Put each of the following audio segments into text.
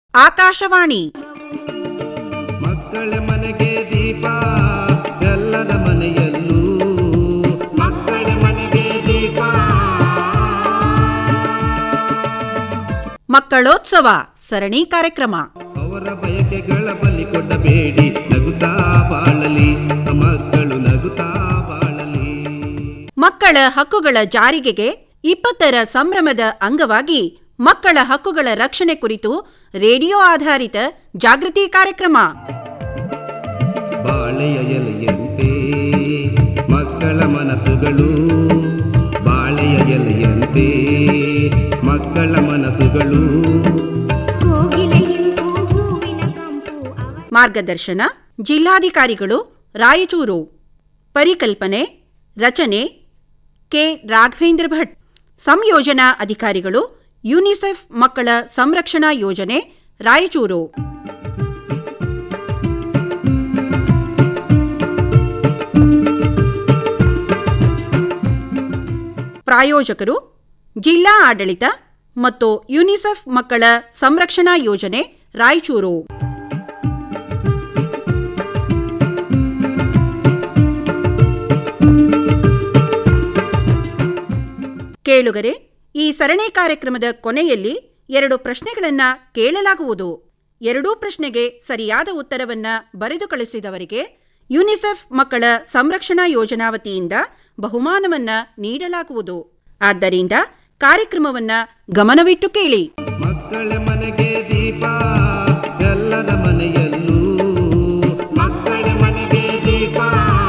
ಆಕಾಶವಾಣಿ ಮಕ್ಕಳ ಮನೆಗೆ ದೀಪ ಎಲ್ಲರ ಮನೆಯಲ್ಲೂ ಮಕ್ಕಳ ಮನೆಗೆ ದೀಪ ಮಕ್ಕಳೋತ್ಸವ ಸರಣಿ ಕಾರ್ಯಕ್ರಮ ಅವರ ಬಯಕೆಗಳ ಬಲಿ ಕೊಡಬೇಡಿ ನಗುತ್ತಾ ಬಾಳಲಿ ಮಕ್ಕಳು ನಗುತ್ತಾ ಬಾಳಲಿ ಮಕ್ಕಳ ಹಕ್ಕುಗಳ ಜಾರಿಗೆಗೆ ಇಪ್ಪತ್ತರ ಸಂಭ್ರಮದ ಅಂಗವಾಗಿ ಮಕ್ಕಳ ಹಕ್ಕುಗಳ ರಕ್ಷಣೆ ಕುರಿತು ರೇಡಿಯೋ ಆಧಾರಿತ ಜಾಗೃತಿ ಕಾರ್ಯಕ್ರಮ ಬಾಳೆಯ ಎಲೆಯಂತೆ ಮಕ್ಕಳ ಮನಸ್ಸುಗಳು ಬಾಳೆಯ ಎಲೆಯಂತೆ ಮಕ್ಕಳ ಮನಸ್ಸುಗಳು ಕೋಗಿಲೆಯೆಂದು ಹೂವಿನ ಕಂಪು ಅವರ ಮಾರ್ಗದರ್ಶನ ಜಿಲ್ಲಾಧಿಕಾರಿಗಳು ರಾಯಚೂರು ಪರಿಕಲ್ಪನೆ ರಚನೆ ಕೆ ರಾಘವೇಂದ್ರ ಭಟ್ ಸಂಯೋಜನಾ ಅಧಿಕಾರಿಗಳು ಯುನಿಸೆಫ್ ಮಕ್ಕಳ ಸಂರಕ್ಷಣಾ ಯೋಜನೆ ರಾಯಚೂರು ಪ್ರಾಯೋಜಕರು ಜಿಲ್ಲಾ ಆಡಳಿತ ಮತ್ತು ಯುನಿಸೆಫ್ ಮಕ್ಕಳ ಸಂರಕ್ಷಣಾ ಯೋಜನೆ ರಾಯಚೂರು ಕೇಳುಗರೆ ಈ ಸರಣಿ ಕಾರ್ಯಕ್ರಮದ ಕೊನೆಯಲ್ಲಿ ಎರಡು ಪ್ರಶ್ನೆಗಳನ್ನ ಕೇಳಲಾಗುವುದು ಎರಡೂ ಪ್ರಶ್ನೆಗೆ ಸರಿಯಾದ ಉತ್ತರವನ್ನ ಬರೆದು ಕಳಿಸಿದವರಿಗೆ ಯುನಿಸೆಫ್ ಮಕ್ಕಳ ಸಂರಕ್ಷಣಾ ಯೋಜನಾ ವತಿಯಿಂದ ಬಹುಮಾನವನ್ನ ನೀಡಲಾಗುವುದು ಆದ್ದರಿಂದ ಕಾರ್ಯಕ್ರಮವನ್ನ ಗಮನವಿಟ್ಟು ಕೇಳಿ ಮಕ್ಕಳ ಮನೆಗೆ ದೀಪ ಎಲ್ಲರ ಮನೆಯಲ್ಲೂ ಮಕ್ಕಳ ಮನೆಗೆ ದೀಪ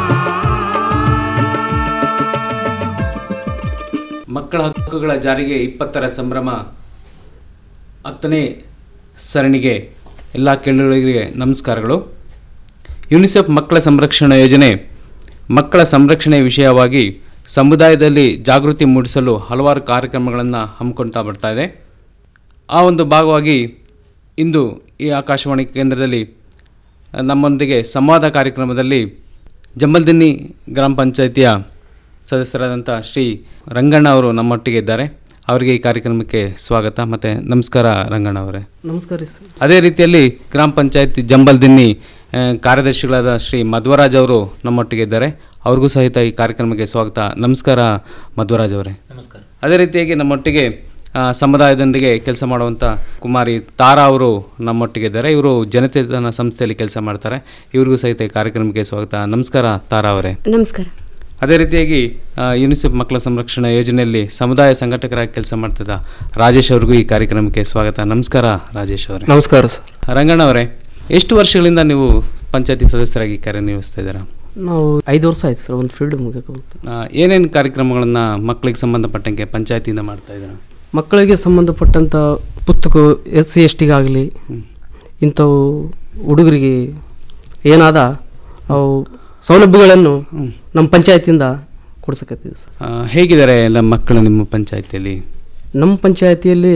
ಮಕ್ಕಳ ಹಕ್ಕುಗಳ ಜಾರಿಗೆ ಇಪ್ಪತ್ತರ ಸಂಭ್ರಮ ಹತ್ತನೇ ಸರಣಿಗೆ ಎಲ್ಲ ಕೇಳುಗರಿಗೆ ನಮಸ್ಕಾರಗಳು ಯುನಿಸೆಫ್ ಮಕ್ಕಳ ಸಂರಕ್ಷಣಾ ಯೋಜನೆ ಮಕ್ಕಳ ಸಂರಕ್ಷಣೆ ವಿಷಯವಾಗಿ ಸಮುದಾಯದಲ್ಲಿ ಜಾಗೃತಿ ಮೂಡಿಸಲು ಹಲವಾರು ಕಾರ್ಯಕ್ರಮಗಳನ್ನು ಹಮ್ಮಿಕೊಳ್ತಾ ಬರ್ತಾ ಇದೆ ಆ ಒಂದು ಭಾಗವಾಗಿ ಇಂದು ಈ ಆಕಾಶವಾಣಿ ಕೇಂದ್ರದಲ್ಲಿ ನಮ್ಮೊಂದಿಗೆ ಸಂವಾದ ಕಾರ್ಯಕ್ರಮದಲ್ಲಿ ಜಂಬಲ್ದಿನ್ನಿ ಗ್ರಾಮ ಪಂಚಾಯಿತಿಯ ಸದಸ್ಯರಾದಂಥ ಶ್ರೀ ರಂಗಣ್ಣ ಅವರು ನಮ್ಮೊಟ್ಟಿಗೆ ಇದ್ದಾರೆ ಅವರಿಗೆ ಈ ಕಾರ್ಯಕ್ರಮಕ್ಕೆ ಸ್ವಾಗತ ಮತ್ತು ನಮಸ್ಕಾರ ರಂಗಣ್ಣ ಅವರೇ ನಮಸ್ಕಾರ ಸರ್ ಅದೇ ರೀತಿಯಲ್ಲಿ ಗ್ರಾಮ ಪಂಚಾಯತಿ ಜಂಬಲ್ದಿನ್ನಿ ಆ, ಕಾರ್ಯದರ್ಶಿಗಳಾದ ಶ್ರೀ ಮಧ್ವರಾಜ್ ಅವರು ನಮ್ಮೊಟ್ಟಿಗೆ ಇದ್ದಾರೆ ಅವ್ರಿಗೂ ಸಹಿತ ಈ ಕಾರ್ಯಕ್ರಮಕ್ಕೆ ಸ್ವಾಗತ ನಮಸ್ಕಾರ ಮಧ್ವರಾಜ್ ಅವರೇ ನಮಸ್ಕಾರ ಅದೇ ರೀತಿಯಾಗಿ ನಮ್ಮೊಟ್ಟಿಗೆ ಆ, ಸಮುದಾಯದೊಂದಿಗೆ ಕೆಲಸ ಮಾಡುವಂಥ ಕುಮಾರಿ ತಾರಾ ಅವರು ನಮ್ಮೊಟ್ಟಿಗೆ ಇದ್ದಾರೆ ಇವರು ಜನತೇತನ ಸಂಸ್ಥೆಯಲ್ಲಿ ಕೆಲಸ ಮಾಡ್ತಾರೆ ಇವ್ರಿಗೂ ಸಹಿತ ಈ ಕಾರ್ಯಕ್ರಮಕ್ಕೆ ಸ್ವಾಗತ ನಮಸ್ಕಾರ ತಾರಾ ಅವರೇ ನಮಸ್ಕಾರ ಅದೇ ರೀತಿಯಾಗಿ ಆ, ಯುನಿಸೆಫ್ ಮಕ್ಕಳ ಸಂರಕ್ಷಣಾ ಯೋಜನೆಯಲ್ಲಿ ಸಮುದಾಯ ಸಂಘಟಕರಾಗಿ ಕೆಲಸ ಮಾಡ್ತಿದ್ದ ರಾಜೇಶ್ ಅವ್ರಿಗೂ ಈ ಕಾರ್ಯಕ್ರಮಕ್ಕೆ ಸ್ವಾಗತ ನಮಸ್ಕಾರ ರಾಜೇಶ್ ಅವರೇ ನಮಸ್ಕಾರ ಸರ್ ರಂಗಣ್ಣ ಅವರೇ ಎಷ್ಟು ವರ್ಷಗಳಿಂದ ನೀವು ಪಂಚಾಯತಿ ಸದಸ್ಯರಾಗಿ ಕಾರ್ಯನಿರ್ವಹಿಸ್ತಾ ಇದ್ದೀರಾ ನಾವು ಐದು ವರ್ಷ ಆಯ್ತು ಸರ್ ಒಂದು ಫೀಲ್ಡ್ ಮುಗಿಯಕ್ಕೆ ಆ, ಏನೇನು ಕಾರ್ಯಕ್ರಮಗಳನ್ನು ಮಕ್ಕಳಿಗೆ ಸಂಬಂಧಪಟ್ಟಂಗೆ ಪಂಚಾಯತಿಯಿಂದ ಮಾಡ್ತಾ ಇದ್ದೀರಾ ಮಕ್ಕಳಿಗೆ ಸಂಬಂಧಪಟ್ಟಂಥ ಪುಸ್ತಕ ಎಸ್ ಸಿ ಎಸ್ ಟಿಗಾಗಲಿ ಇಂಥವು ಹುಡುಗರಿಗೆ ಏನಾದ ಅವು ಸೌಲಭ್ಯಗಳನ್ನು ನಮ್ಮ ಪಂಚಾಯತಿಯಿಂದ ಕೊಡ್ಸಕತ್ತೀವಿ ಸರ್ ಆ, ಹೇಗಿದ್ದಾರೆ ಎಲ್ಲ ಮಕ್ಕಳು ನಿಮ್ಮ ಪಂಚಾಯತಿಯಲ್ಲಿ ನಮ್ಮ ಪಂಚಾಯತಿಯಲ್ಲಿ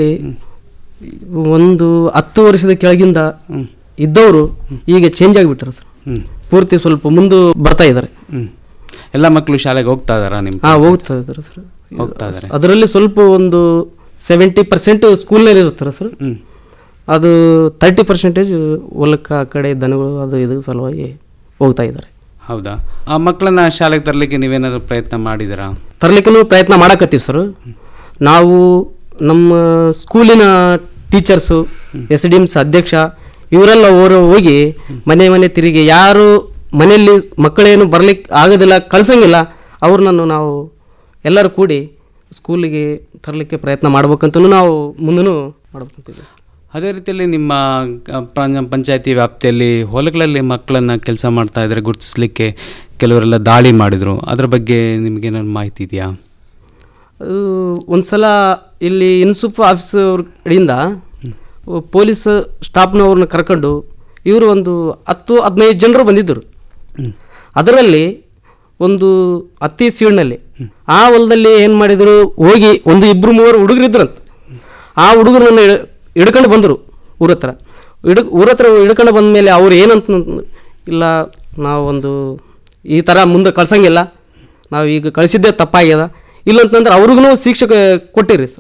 ಒಂದು ಹತ್ತು ವರ್ಷದ ಕೆಳಗಿಂದ ಇದ್ದವರು ಈಗ ಚೇಂಜ್ ಆಗಿಬಿಟ್ಟಾರೆ ಸರ್ ಹ್ಞೂ ಪೂರ್ತಿ ಸ್ವಲ್ಪ ಮುಂದೆ ಬರ್ತಾ ಇದ್ದಾರೆ ಹ್ಞೂ ಎಲ್ಲ ಮಕ್ಕಳು ಶಾಲೆಗೆ ಹೋಗ್ತಾ ಇದ್ದಾರಾ ನಿಮ್ಮ ಹಾಂ ಹೋಗ್ತಾ ಇದ್ದಾರೆ ಸರ್ ಹೋಗ್ತಾ ಇದ್ದಾರೆ ಅದರಲ್ಲಿ ಸ್ವಲ್ಪ ಒಂದು ಸೆವೆಂಟಿ ಪರ್ಸೆಂಟ್ ಸ್ಕೂಲ್ನಲ್ಲಿ ಇರ್ತಾರೆ ಸರ್ ಹ್ಞೂ ಅದು ತರ್ಟಿ ಪರ್ಸೆಂಟೇಜ್ ಹೊಲಕ್ಕೆ ಆ ಕಡೆ ದನಗಳು ಅದು ಇದು ಸಲುವಾಗಿ ಹೋಗ್ತಾ ಇದ್ದಾರೆ ಹೌದಾ ಆ ಮಕ್ಕಳನ್ನ ಶಾಲೆಗೆ ತರಲಿಕ್ಕೆ ನೀವೇನಾದರೂ ಪ್ರಯತ್ನ ಮಾಡಿದ್ದೀರಾ ತರಲಿಕ್ಕೂ ಪ್ರಯತ್ನ ಮಾಡಕತ್ತೀವಿ ಸರ್ ನಾವು ನಮ್ಮ ಸ್ಕೂಲಿನ ಟೀಚರ್ಸು ಎಸ್ ಡಿ ಎಮ್ಸ್ ಅಧ್ಯಕ್ಷ ಇವರೆಲ್ಲ ಅವರು ಹೋಗಿ ಮನೆ ಮನೆ ತಿರುಗಿ ಯಾರು ಮನೆಯಲ್ಲಿ ಮಕ್ಕಳೇನು ಬರ್ಲಿಕ್ಕೆ ಆಗೋದಿಲ್ಲ ಕಳ್ಸಂಗಿಲ್ಲ ಅವ್ರನ್ನೂ ನಾವು ಎಲ್ಲರೂ ಕೂಡಿ ಸ್ಕೂಲಿಗೆ ತರಲಿಕ್ಕೆ ಪ್ರಯತ್ನ ಮಾಡ್ಬೇಕಂತಲೂ ನಾವು ಮುಂದೂ ಮಾಡ್ಬೇಕಂತೀವಿ ಅದೇ ರೀತಿಯಲ್ಲಿ ನಿಮ್ಮ ಆ, ಪಂ- ಪಂಚಾಯತಿ ವ್ಯಾಪ್ತಿಯಲ್ಲಿ ಹೊಲಗಳಲ್ಲಿ ಮಕ್ಕಳನ್ನ ಕೆಲಸ ಮಾಡ್ತಾ ಇದ್ರೆ ಗುರುತಿಸ್ಲಿಕ್ಕೆ ಕೆಲವರೆಲ್ಲ ದಾಳಿ ಮಾಡಿದ್ರು ಅದ್ರ ಬಗ್ಗೆ ನಿಮಗೇನಾದ್ರು ಮಾಹಿತಿ ಇದೆಯಾ ಅದು ಒಂದು ಸಲ ಇಲ್ಲಿ ಇನ್ಸುಪ್ ಆಫೀಸ್ ಅವ್ರ ಕಡೆಯಿಂದ ಪೊಲೀಸ್ ಸ್ಟಾಫ್ನವ್ರನ್ನ ಕರ್ಕೊಂಡು ಇವರು ಒಂದು ಹತ್ತು ಹದಿನೈದು ಜನರು ಬಂದಿದ್ದರು ಅದರಲ್ಲಿ ಒಂದು ಹತ್ತಿ ಸೀಡ್ನಲ್ಲಿ ಆ ಹೊಲದಲ್ಲಿ ಏನು ಮಾಡಿದರು ಹೋಗಿ ಒಂದು ಇಬ್ಬರು ಮೂವರು ಹುಡುಗರಿದ್ರಂತ ಆ ಹುಡುಗರನ್ನ ಹಿಡ್ಕೊಂಡು ಬಂದರು ಊರ ಹತ್ರ ಹಿಡ್ ಊರ ಹತ್ರ ಹಿಡ್ಕೊಂಡು ಬಂದ ಮೇಲೆ ಅವ್ರು ಏನಂತ ಇಲ್ಲ ನಾವೊಂದು ಈ ಥರ ಮುಂದೆ ಕಳ್ಸಂಗಿಲ್ಲ ನಾವು ಈಗ ಕಳಿಸಿದ್ದೇ ತಪ್ಪಾಗ್ಯದ ಇಲ್ಲಂತಂದ್ರೆ ಅವ್ರಿಗೂ ಶಿಕ್ಷೆ ಕೊಟ್ಟಿರಿ ಸರ್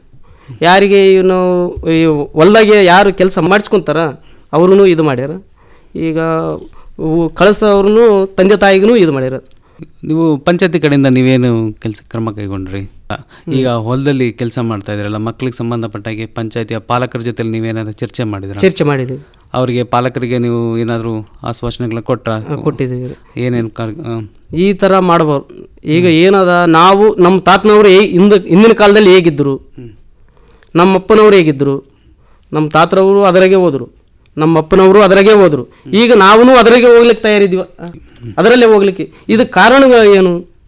ಯಾರಿಗೆ ಇವನು ಈ ಹೊಲ್ದಾಗೆ ಯಾರು ಕೆಲಸ ಮಾಡಿಸ್ಕೊಂತಾರ ಅವ್ರೂ ಇದು ಮಾಡ್ಯಾರ ಈಗ ಉ- ಕಳ್ಸೋರ್ನು ತಂದೆ ತಾಯಿಗೂ ಇದು ಮಾಡ್ಯಾರ ನೀವು ಪಂಚಾಯತಿ ಕಡೆಯಿಂದ ನೀವೇನು ಕೆಲಸ ಕ್ರಮ ಕೈಗೊಂಡ್ರಿ ಈಗ ಹೊಲದಲ್ಲಿ ಕೆಲಸ ಮಾಡ್ತಾ ಇದ್ರಲ್ಲ ಮಕ್ಕಳಿಗೆ ಸಂಬಂಧಪಟ್ಟಾಗೆ ಪಂಚಾಯತಿಯ ಪಾಲಕರ ಜೊತೆ ನೀವೇನಾದ್ರು ಚರ್ಚೆ ಮಾಡಿದ್ರ ಚರ್ಚೆ ಮಾಡಿದ್ದೀವಿ ಅವರಿಗೆ ಪಾಲಕರಿಗೆ ನೀವು ಏನಾದರೂ ಆಶ್ವಾಸನೆಗಳನ್ನ ಕೊಟ್ರ ಕೊಟ್ಟಿದ್ದೀವಿ ಏನೇನು ಕಾರ್ ಆ, ಈ ಥರ ಮಾಡ್ಬಾರ್ದು ಈಗ ಏನದ ನಾವು ನಮ್ಮ ತಾತನವರು ಹೇ ಹಿಂದ ಹಿಂದಿನ ಕಾಲದಲ್ಲಿ ಹೇಗಿದ್ದರು ನಮ್ಮ ಅಪ್ಪನವರು ಹೇಗಿದ್ದರು ನಮ್ಮ ತಾತರವರು ಅದರಾಗೆ ಹೋದರು ನಮ್ಮ ಅಪ್ಪನವರು ಅದರಾಗೆ ಹೋದರು ಈಗ ನಾವು ಅದರಾಗೆ ಹೋಗ್ಲಿಕ್ಕೆ ತಯಾರಿದ್ದೀವ ಅದರಲ್ಲೇ ಹೋಗ್ಲಿಕ್ಕೆ ಇದು ಕಾರಣಗಳು ಏನು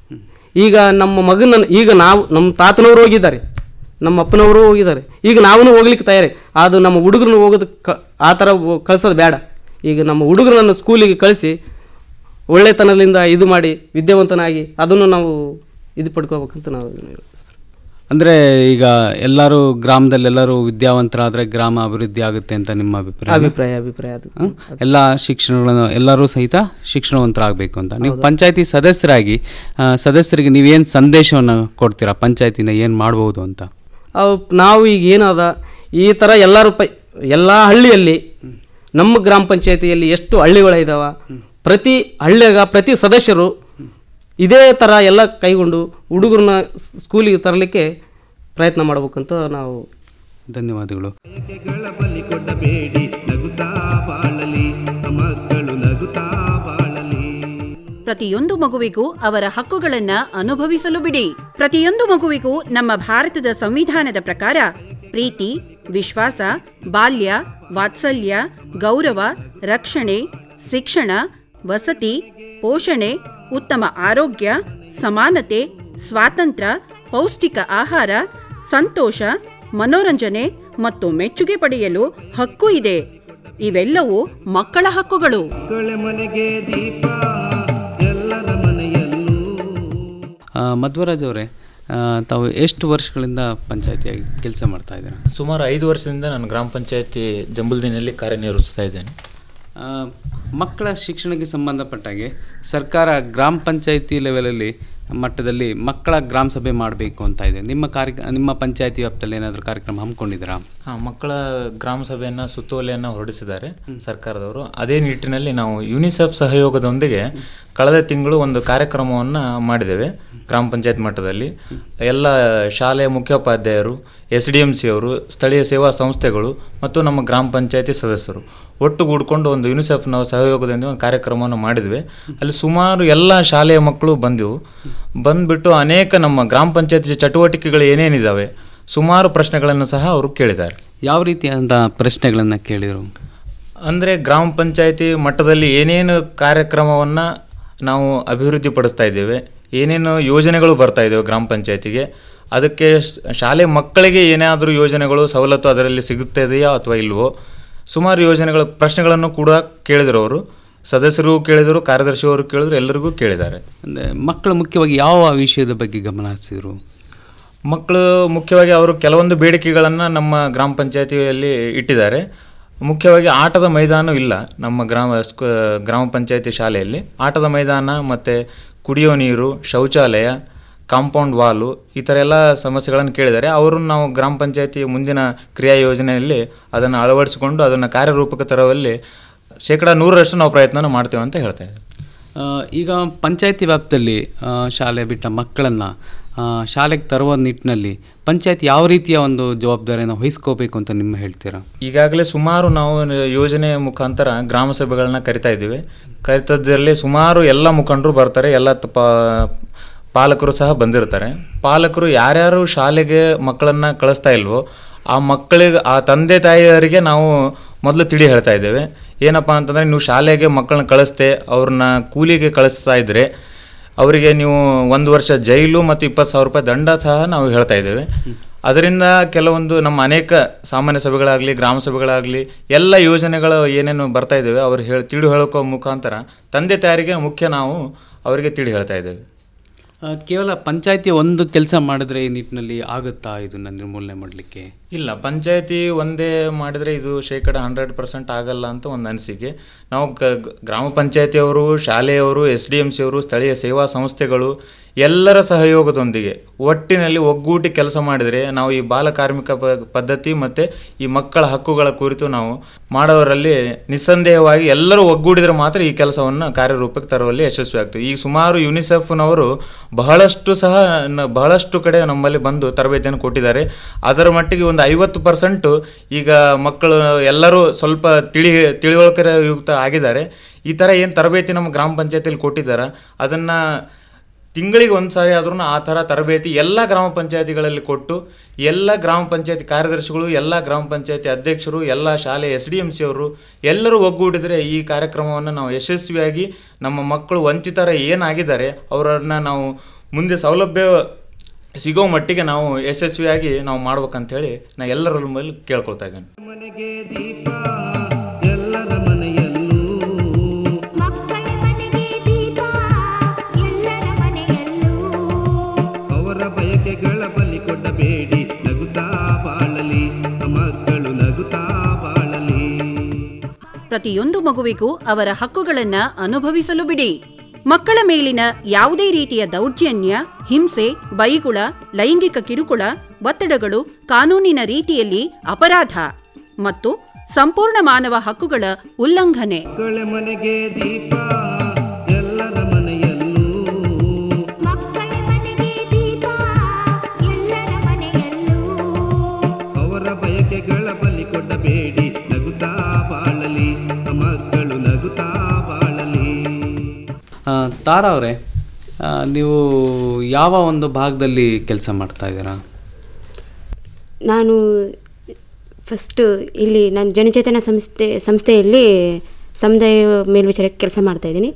ಈಗ ನಮ್ಮ ಮಗನ ಈಗ ನಾವು ನಮ್ಮ ತಾತನವರು ಹೋಗಿದ್ದಾರೆ ನಮ್ಮ ಅಪ್ಪನವರು ಹೋಗಿದ್ದಾರೆ ಈಗ ನಾವು ಹೋಗ್ಲಿಕ್ಕೆ ತಯಾರಿ ಅದು ನಮ್ಮ ಹುಡುಗರನ್ನ ಹೋಗೋದು ಕ ಆ ಥರ ಹೋ- ಕಳ್ಸೋದು ಬೇಡ ಈಗ ನಮ್ಮ ಹುಡುಗರನ್ನ ಸ್ಕೂಲಿಗೆ ಕಳಿಸಿ ಒಳ್ಳೆತನದಿಂದ ಇದು ಮಾಡಿ ವಿದ್ಯಾವಂತನಾಗಿ ಅದನ್ನು ನಾವು ಇದು ಪಡ್ಕೋಬೇಕಂತ ನಾವು ಅಂದ್ರೆ ಈಗ ಎಲ್ಲರೂ ಗ್ರಾಮದಲ್ಲಿ ಎಲ್ಲರೂ ವಿದ್ಯಾವಂತರಾದ್ರೆ ಗ್ರಾಮ ಅಭಿವೃದ್ಧಿ ಆಗುತ್ತೆ ಅಂತ ನಿಮ್ಮ ಅಭಿಪ್ರಾಯ ಅಭಿಪ್ರಾಯ ಅಭಿಪ್ರಾಯ ಅದು ಹ? ಎಲ್ಲ ಶಿಕ್ಷಣಗಳನ್ನು ಎಲ್ಲರೂ ಸಹಿತ ಶಿಕ್ಷಣವಂತರಾಗಬೇಕು ಅಂತ ನೀವು ಪಂಚಾಯತಿ ಸದಸ್ಯರಾಗಿ ಆ, ಸದಸ್ಯರಿಗೆ ನೀವೇನು ಸಂದೇಶವನ್ನು ಕೊಡ್ತೀರಾ ಪಂಚಾಯತಿನ ಏನು ಮಾಡ್ಬೋದು ಅಂತ ಅವು ನಾವು ಈಗ ಏನದ ಈ ಥರ ಎಲ್ಲರೂ ಪ ಎಲ್ಲ ಹಳ್ಳಿಯಲ್ಲಿ ನಮ್ಮ ಗ್ರಾಮ ಪಂಚಾಯತಿಯಲ್ಲಿ ಎಷ್ಟು ಹಳ್ಳಿಗಳಿದಾವ ಪ್ರತಿ ಹಳ್ಳಿಯಾಗ ಪ್ರತಿ ಸದಸ್ಯರು ಇದೇ ಥರ ಎಲ್ಲ ಕೈಗೊಂಡು ಹುಡುಗರನ್ನ ಸ್ಕೂಲಿಗೆ ತರಲಿಕ್ಕೆ ಪ್ರಯತ್ನ ಮಾಡ್ಬೇಕಂತ ನಾವು ಧನ್ಯವಾದಗಳು ಬಯಕೆಗಳ ಬಲಿ ಕೊಡಬೇಡಿ ನಗುತ್ತಾ ಬಾಳಲಿ ಮಕ್ಕಳು ನಗುತ್ತಾ ಬಾಳಲಿ ಪ್ರತಿಯೊಂದು ಮಗುವಿಗೂ ಅವರ ಹಕ್ಕುಗಳನ್ನ ಅನುಭವಿಸಲು ಬಿಡಿ ಪ್ರತಿಯೊಂದು ಮಗುವಿಗೂ ನಮ್ಮ ಭಾರತದ ಸಂವಿಧಾನದ ಪ್ರಕಾರ ಪ್ರೀತಿ ವಿಶ್ವಾಸ ಬಾಲ್ಯ ವಾತ್ಸಲ್ಯ ಗೌರವ ರಕ್ಷಣೆ ಶಿಕ್ಷಣ ವಸತಿ ಪೋಷಣೆ ಉತ್ತಮ ಆರೋಗ್ಯ ಸಮಾನತೆ ಸ್ವಾತಂತ್ರ್ಯ ಪೌಷ್ಟಿಕ ಆಹಾರ ಸಂತೋಷ ಮನೋರಂಜನೆ ಮತ್ತು ಮೆಚ್ಚುಗೆ ಪಡೆಯಲು ಹಕ್ಕು ಇದೆ ಇವೆಲ್ಲವೂ ಮಕ್ಕಳ ಹಕ್ಕುಗಳು ಮಕ್ಕಳ ಮನೆಗೆ ದೀಪ ಎಲ್ಲರ ಮನೆಯಲ್ಲೂ ಆ, ಮಧ್ವರಾಜ್ ಅವರೇ ಆ, ತಾವು ಎಷ್ಟು ವರ್ಷಗಳಿಂದ ಪಂಚಾಯತಿಯಾಗಿ ಕೆಲಸ ಮಾಡ್ತಾ ಇದ್ದೀರಾ ಸುಮಾರು ಐದು ವರ್ಷದಿಂದ ನಾನು ಗ್ರಾಮ ಪಂಚಾಯತಿ ಜಂಬುಲ್ದಿನಲ್ಲಿ ಕಾರ್ಯನಿರ್ವಹಿಸ್ತಾ ಇದ್ದೇನೆ ಆ, ಮಕ್ಕಳ ಶಿಕ್ಷಣಕ್ಕೆ ಸಂಬಂಧಪಟ್ಟಾಗೆ ಸರ್ಕಾರ ಗ್ರಾಮ ಪಂಚಾಯತಿ ಲೆವೆಲಲ್ಲಿ ಮಟ್ಟದಲ್ಲಿ ಮಕ್ಕಳ ಗ್ರಾಮ ಸಭೆ ಮಾಡಬೇಕು ಅಂತ ಇದೆ ನಿಮ್ಮ ಕಾರ್ಯ ನಿಮ್ಮ ಪಂಚಾಯತಿ ವ್ಯಾಪ್ತಿಯಲ್ಲಿ ಏನಾದರೂ ಕಾರ್ಯಕ್ರಮ ಹಮ್ಮಿಕೊಂಡಿದ್ದೀರಾ ಹಾಂ ಮಕ್ಕಳ ಗ್ರಾಮ ಸಭೆಯನ್ನು ಸುತ್ತೋಲೆಯನ್ನು ಹೊರಡಿಸಿದ್ದಾರೆ ಸರ್ಕಾರದವರು ಅದೇ ನಿಟ್ಟಿನಲ್ಲಿ ನಾವು ಯುನಿಸೆಫ್ ಸಹಯೋಗದೊಂದಿಗೆ ಕಳೆದ ತಿಂಗಳು ಒಂದು ಕಾರ್ಯಕ್ರಮವನ್ನು ಮಾಡಿದ್ದೇವೆ ಗ್ರಾಮ ಪಂಚಾಯತ್ ಮಟ್ಟದಲ್ಲಿ ಎಲ್ಲ ಶಾಲೆಯ ಮುಖ್ಯೋಪಾಧ್ಯಾಯರು ಎಸ್ ಡಿ ಎಮ್ ಸಿ ಅವರು ಸ್ಥಳೀಯ ಸೇವಾ ಸಂಸ್ಥೆಗಳು ಮತ್ತು ನಮ್ಮ ಗ್ರಾಮ ಪಂಚಾಯತಿ ಸದಸ್ಯರು ಒಟ್ಟುಗೂಡಿಕೊಂಡು ಒಂದು ಯುನಿಸೆಫ್ನ ಸಹಯೋಗದಿಂದ ಒಂದು ಕಾರ್ಯಕ್ರಮವನ್ನು ಮಾಡಿದ್ವಿ ಅಲ್ಲಿ ಸುಮಾರು ಎಲ್ಲ ಶಾಲೆಯ ಮಕ್ಕಳು ಬಂದೆವು ಬಂದ್ಬಿಟ್ಟು ಅನೇಕ ನಮ್ಮ ಗ್ರಾಮ ಪಂಚಾಯತಿ ಚಟುವಟಿಕೆಗಳು ಏನೇನಿದ್ದಾವೆ ಸುಮಾರು ಪ್ರಶ್ನೆಗಳನ್ನು ಸಹ ಅವರು ಕೇಳಿದ್ದಾರೆ ಯಾವ ರೀತಿಯಾದ ಪ್ರಶ್ನೆಗಳನ್ನು ಕೇಳಿದರು ಅಂದರೆ ಗ್ರಾಮ ಪಂಚಾಯತಿ ಮಟ್ಟದಲ್ಲಿ ಏನೇನು ಕಾರ್ಯಕ್ರಮವನ್ನು ನಾವು ಅಭಿವೃದ್ಧಿಪಡಿಸ್ತಾ ಇದ್ದೇವೆ ಏನೇನು ಯೋಜನೆಗಳು ಬರ್ತಾ ಇದ್ದೇವೆ ಗ್ರಾಮ ಪಂಚಾಯತಿಗೆ ಅದಕ್ಕೆ ಶ- ಶಾಲೆ ಮಕ್ಕಳಿಗೆ ಏನಾದರೂ ಯೋಜನೆಗಳು ಸವಲತ್ತು ಅದರಲ್ಲಿ ಸಿಗುತ್ತದೆಯಾ ಅಥವಾ ಇಲ್ವೋ ಸುಮಾರು ಯೋಜನೆಗಳ ಪ್ರಶ್ನೆಗಳನ್ನು ಕೂಡ ಕೇಳಿದರು ಅವರು ಸದಸ್ಯರು ಕೇಳಿದರು ಕಾರ್ಯದರ್ಶಿಯವರು ಕೇಳಿದ್ರು ಎಲ್ಲರಿಗೂ ಕೇಳಿದ್ದಾರೆ ಅಂದರೆ ಮಕ್ಕಳು ಮುಖ್ಯವಾಗಿ ಯಾವ ವಿಷಯದ ಬಗ್ಗೆ ಗಮನ ಹರಿಸಿದರು ಮಕ್ಕಳು ಮುಖ್ಯವಾಗಿ ಅವರು ಕೆಲವೊಂದು ಬೇಡಿಕೆಗಳನ್ನು ನಮ್ಮ ಗ್ರಾಮ ಪಂಚಾಯತಿಯಲ್ಲಿ ಇಟ್ಟಿದ್ದಾರೆ ಮುಖ್ಯವಾಗಿ ಆಟದ ಮೈದಾನ ಇಲ್ಲ ನಮ್ಮ ಗ್ರಾಮ ಸ್ಕೂ- ಗ್ರಾಮ ಪಂಚಾಯತಿ ಶಾಲೆಯಲ್ಲಿ ಆಟದ ಮೈದಾನ ಮತ್ತು ಕುಡಿಯೋ ನೀರು ಶೌಚಾಲಯ ಕಾಂಪೌಂಡ್ ವಾಲು ಈ ಥರ ಎಲ್ಲ ಸಮಸ್ಯೆಗಳನ್ನು ಕೇಳಿದ್ದಾರೆ ಅವರು ನಾವು ಗ್ರಾಮ ಪಂಚಾಯತಿ ಮುಂದಿನ ಕ್ರಿಯಾ ಯೋಜನೆಯಲ್ಲಿ ಅದನ್ನು ಅಳವಡಿಸಿಕೊಂಡು ಅದನ್ನು ಕಾರ್ಯರೂಪಕ್ಕೆ ತರುವಲ್ಲಿ ಶೇಕಡ ನೂರರಷ್ಟು ನಾವು ಪ್ರಯತ್ನ ಮಾಡ್ತೇವೆ ಅಂತ ಹೇಳ್ತಾ ಇದ್ದಾರೆ ಆ, ಈಗ ಪಂಚಾಯತಿ ವ್ಯಾಪ್ತಿಯಲ್ಲಿ ಆ, ಶಾಲೆ ಬಿಟ್ಟ ಮಕ್ಕಳನ್ನು ಶಾಲೆಗೆ ತರುವ ನಿಟ್ಟಿನಲ್ಲಿ ಪಂಚಾಯತ್ ಯಾವ ರೀತಿಯ ಒಂದು ಜವಾಬ್ದಾರಿಯನ್ನು ವಹಿಸ್ಕೋಬೇಕು ಅಂತ ನಿಮ್ಮ ಹೇಳ್ತೀರಾ ಈಗಾಗಲೇ ಸುಮಾರು ನಾವು ನ- ಯೋಜನೆ ಮುಖಾಂತರ ಗ್ರಾಮ ಸಭೆಗಳನ್ನ ಕರಿತಾ ಇದ್ದೀವಿ ಕರಿತದ್ರಲ್ಲಿ ಸುಮಾರು ಎಲ್ಲ ಮುಖಂಡರು ಬರ್ತಾರೆ ಎಲ್ಲ ತ- ಪಾ- ಪಾಲಕರು ಸಹ ಬಂದಿರ್ತಾರೆ ಪಾಲಕರು ಯಾರ್ಯಾರು ಶಾಲೆಗೆ ಮಕ್ಕಳನ್ನ ಕಳಿಸ್ತಾ ಇಲ್ವೋ ಆ ಮಕ್ಕಳಿಗೆ ಆ ತಂದೆ ತಾಯಿಯರಿಗೆ ನಾವು ಮೊದಲು ತಿಳಿ ಹೇಳ್ತಾ ಇದ್ದೇವೆ ಏನಪ್ಪ ಅಂತಂದರೆ ನೀವು ಶಾಲೆಗೆ ಮಕ್ಕಳನ್ನ ಕಳಿಸ್ತೆ ಅವ್ರನ್ನ ಕೂಲಿಗೆ ಕಳಿಸ್ತಾ ಇದ್ದರೆ ಅವರಿಗೆ ನೀವು ಒಂದು ವರ್ಷ ಜೈಲು ಮತ್ತು ಇಪ್ಪತ್ತು ಸಾವಿರ ರೂಪಾಯಿ ದಂಡ ಸಹ ನಾವು ಹೇಳ್ತಾ ಇದ್ದೇವೆ ಅದರಿಂದ ಕೆಲವೊಂದು ನಮ್ಮ ಅನೇಕ ಸಾಮಾನ್ಯ ಸಭೆಗಳಾಗಲಿ ಗ್ರಾಮ ಸಭೆಗಳಾಗಲಿ ಎಲ್ಲ ಯೋಜನೆಗಳು ಏನೇನು ಬರ್ತಾ ಇದ್ದೇವೆ ಅವ್ರು ಹೇಳಿ ತಿಳಿ ಹೇಳೋಕೋ ಮುಖಾಂತರ ತಂದೆ ತಾಯರಿಗೆ ಮುಖ್ಯ ನಾವು ಅವರಿಗೆ ತಿಳಿ ಹೇಳ್ತಾ ಇದ್ದೇವೆ ಆ, ಕೇವಲ ಪಂಚಾಯತಿ ಒಂದು ಕೆಲಸ ಮಾಡಿದ್ರೆ ಈ ನಿಟ್ಟಿನಲ್ಲಿ ಆಗುತ್ತಾ ಇದನ್ನು ನಿರ್ಮೂಲನೆ ಮಾಡಲಿಕ್ಕೆ ಇಲ್ಲ ಪಂಚಾಯತಿ ಒಂದೇ ಮಾಡಿದರೆ ಇದು ಶೇಕಡ ಹಂಡ್ರೆಡ್ ಪರ್ಸೆಂಟ್ ಆಗಲ್ಲ ಅಂತ ಒಂದು ಅನಿಸಿಕೆ ನಾವು ಗ ಗ- ಗ್ರಾಮ ಪಂಚಾಯತಿಯವರು ಶಾಲೆಯವರು ಎಸ್ ಡಿ ಎಮ್ ಸಿ ಅವರು ಸ್ಥಳೀಯ ಸೇವಾ ಸಂಸ್ಥೆಗಳು ಎಲ್ಲರ ಸಹಯೋಗದೊಂದಿಗೆ ಒಟ್ಟಿನಲ್ಲಿ ಒಗ್ಗೂಟಿ ಕೆಲಸ ಮಾಡಿದರೆ ನಾವು ಈ ಬಾಲ ಕಾರ್ಮಿಕ ಪ- ಪದ್ಧತಿ ಮತ್ತು ಈ ಮಕ್ಕಳ ಹಕ್ಕುಗಳ ಕುರಿತು ನಾವು ಮಾಡೋರಲ್ಲಿ ನಿಸ್ಸಂದೇಹವಾಗಿ ಎಲ್ಲರೂ ಒಗ್ಗೂಡಿದರೆ ಮಾತ್ರ ಈ ಕೆಲಸವನ್ನು ಕಾರ್ಯರೂಪಕ್ಕೆ ತರುವಲ್ಲಿ ಯಶಸ್ವಿ ಆಗ್ತದೆ ಈಗ ಸುಮಾರು ಯುನಿಸೆಫ್ನವರು ಬಹಳಷ್ಟು ಸಹ ನ- ಬಹಳಷ್ಟು ಕಡೆ ನಮ್ಮಲ್ಲಿ ಬಂದು ತರಬೇತಿಯನ್ನು ಕೊಟ್ಟಿದ್ದಾರೆ ಅದರ ಮಟ್ಟಿಗೆ ಒಂದು ಐವತ್ತು ಪರ್ಸೆಂಟು ಈಗ ಮಕ್ಕಳು ಎಲ್ಲರೂ ಸ್ವಲ್ಪ ತಿಳಿ ತಿಳಿವಳಿಕೆಯುಕ್ತ ಆಗಿದ್ದಾರೆ ಈ ಥರ ಏನು ತರಬೇತಿ ನಮ್ಮ ಗ್ರಾಮ ಪಂಚಾಯತಿಯಲ್ಲಿ ಕೊಟ್ಟಿದ್ದಾರೆ ಅದನ್ನು ತಿಂಗಳಿಗೆ ಒಂದು ಸಾರಿ ಆದ್ರೂ ಆ ಥರ ತರಬೇತಿ ಎಲ್ಲ ಗ್ರಾಮ ಪಂಚಾಯತಿಗಳಲ್ಲಿ ಕೊಟ್ಟು ಎಲ್ಲ ಗ್ರಾಮ ಪಂಚಾಯತಿ ಕಾರ್ಯದರ್ಶಿಗಳು ಎಲ್ಲ ಗ್ರಾಮ ಪಂಚಾಯತಿ ಅಧ್ಯಕ್ಷರು ಎಲ್ಲ ಶಾಲೆ ಎಸ್ ಡಿ ಎಮ್ ಸಿ ಅವರು ಎಲ್ಲರೂ ಒಗ್ಗೂಡಿದರೆ ಈ ಕಾರ್ಯಕ್ರಮವನ್ನು ನಾವು ಯಶಸ್ವಿಯಾಗಿ ನಮ್ಮ ಮಕ್ಕಳು ವಂಚಿತರ ಏನಾಗಿದ್ದಾರೆ ಅವರನ್ನು ನಾವು ಮುಂದೆ ಸೌಲಭ್ಯ ಸಿಗೋ ಮಟ್ಟಿಗೆ ನಾವು ಯಶಸ್ವಿಯಾಗಿ ನಾವು ಮಾಡ್ಬೇಕಂತೇಳಿ ನಾ ಎಲ್ಲರ ಮೇಲೆ ಕೇಳ್ಕೊಳ್ತಾ ಇದ್ದೇನೆ ಮನೆಗೆ ದೀಪ ಎಲ್ಲರ ಮನೆಯಲ್ಲೂ ಮಕ್ಕಳ ಮನೆಗೆ ದೀಪ ಎಲ್ಲರ ಮನೆಯಲ್ಲೂ ಅವರ ಬಯಕೆಗಳ ಬಲಿ ಕೊಡಬೇಡಿ ನಗುತ್ತಾ ಬಾಳಲಿ ಮಕ್ಕಳು ನಗುತ್ತಾ ಬಾಳಲಿ ಪ್ರತಿಯೊಂದು ಮಗುವಿಗೂ ಅವರ ಹಕ್ಕುಗಳನ್ನ ಅನುಭವಿಸಲು ಬಿಡಿ ಮಕ್ಕಳ ಮೇಲಿನ ಯಾವುದೇ ರೀತಿಯ ದೌರ್ಜನ್ಯ ಹಿಂಸೆ ಬೈಗುಳ ಲೈಂಗಿಕ ಕಿರುಕುಳ ಒತ್ತಡಗಳು ಕಾನೂನಿನ ರೀತಿಯಲ್ಲಿ ಅಪರಾಧ ಮತ್ತು ಸಂಪೂರ್ಣ ಮಾನವ ಹಕ್ಕುಗಳ ಉಲ್ಲಂಘನೆ ಮಕ್ಕಳ ಮನೆಗೆ ದೀಪ ಎಲ್ಲರ ಮನೆಯಲ್ಲೂ ಮಕ್ಕಳ ಮನೆಗೆ ದೀಪ ಎಲ್ಲರ ಮನೆಯಲ್ಲೂ ಅವರ ಬಯಕೆಗಳ ಬಲಿ ಕೊಡಬೇಡಿ ನಗುತ್ತಾ ಬಾಳಲಿ ಮಕ್ಕಳು ನಗುತ್ತಾ ಬಾಳಲಿ ಆ, ತಾರಾ ಅವರೇ ಆ, ನೀವು ಯಾವ ಒಂದು ಭಾಗದಲ್ಲಿ ಕೆಲಸ ಮಾಡ್ತಾ ಇದ್ದೀರಾ ನಾನು ಫಸ್ಟು ಇಲ್ಲಿ ನಾನು ಜನಚೇತನ ಸಂಸ್ಥೆ ಸಂಸ್ಥೆಯಲ್ಲಿ ಸಮುದಾಯ ಮೇಲ್ವಿಚಾರಕ್ಕೆ ಕೆಲಸ ಮಾಡ್ತಾಯಿದ್ದೀನಿ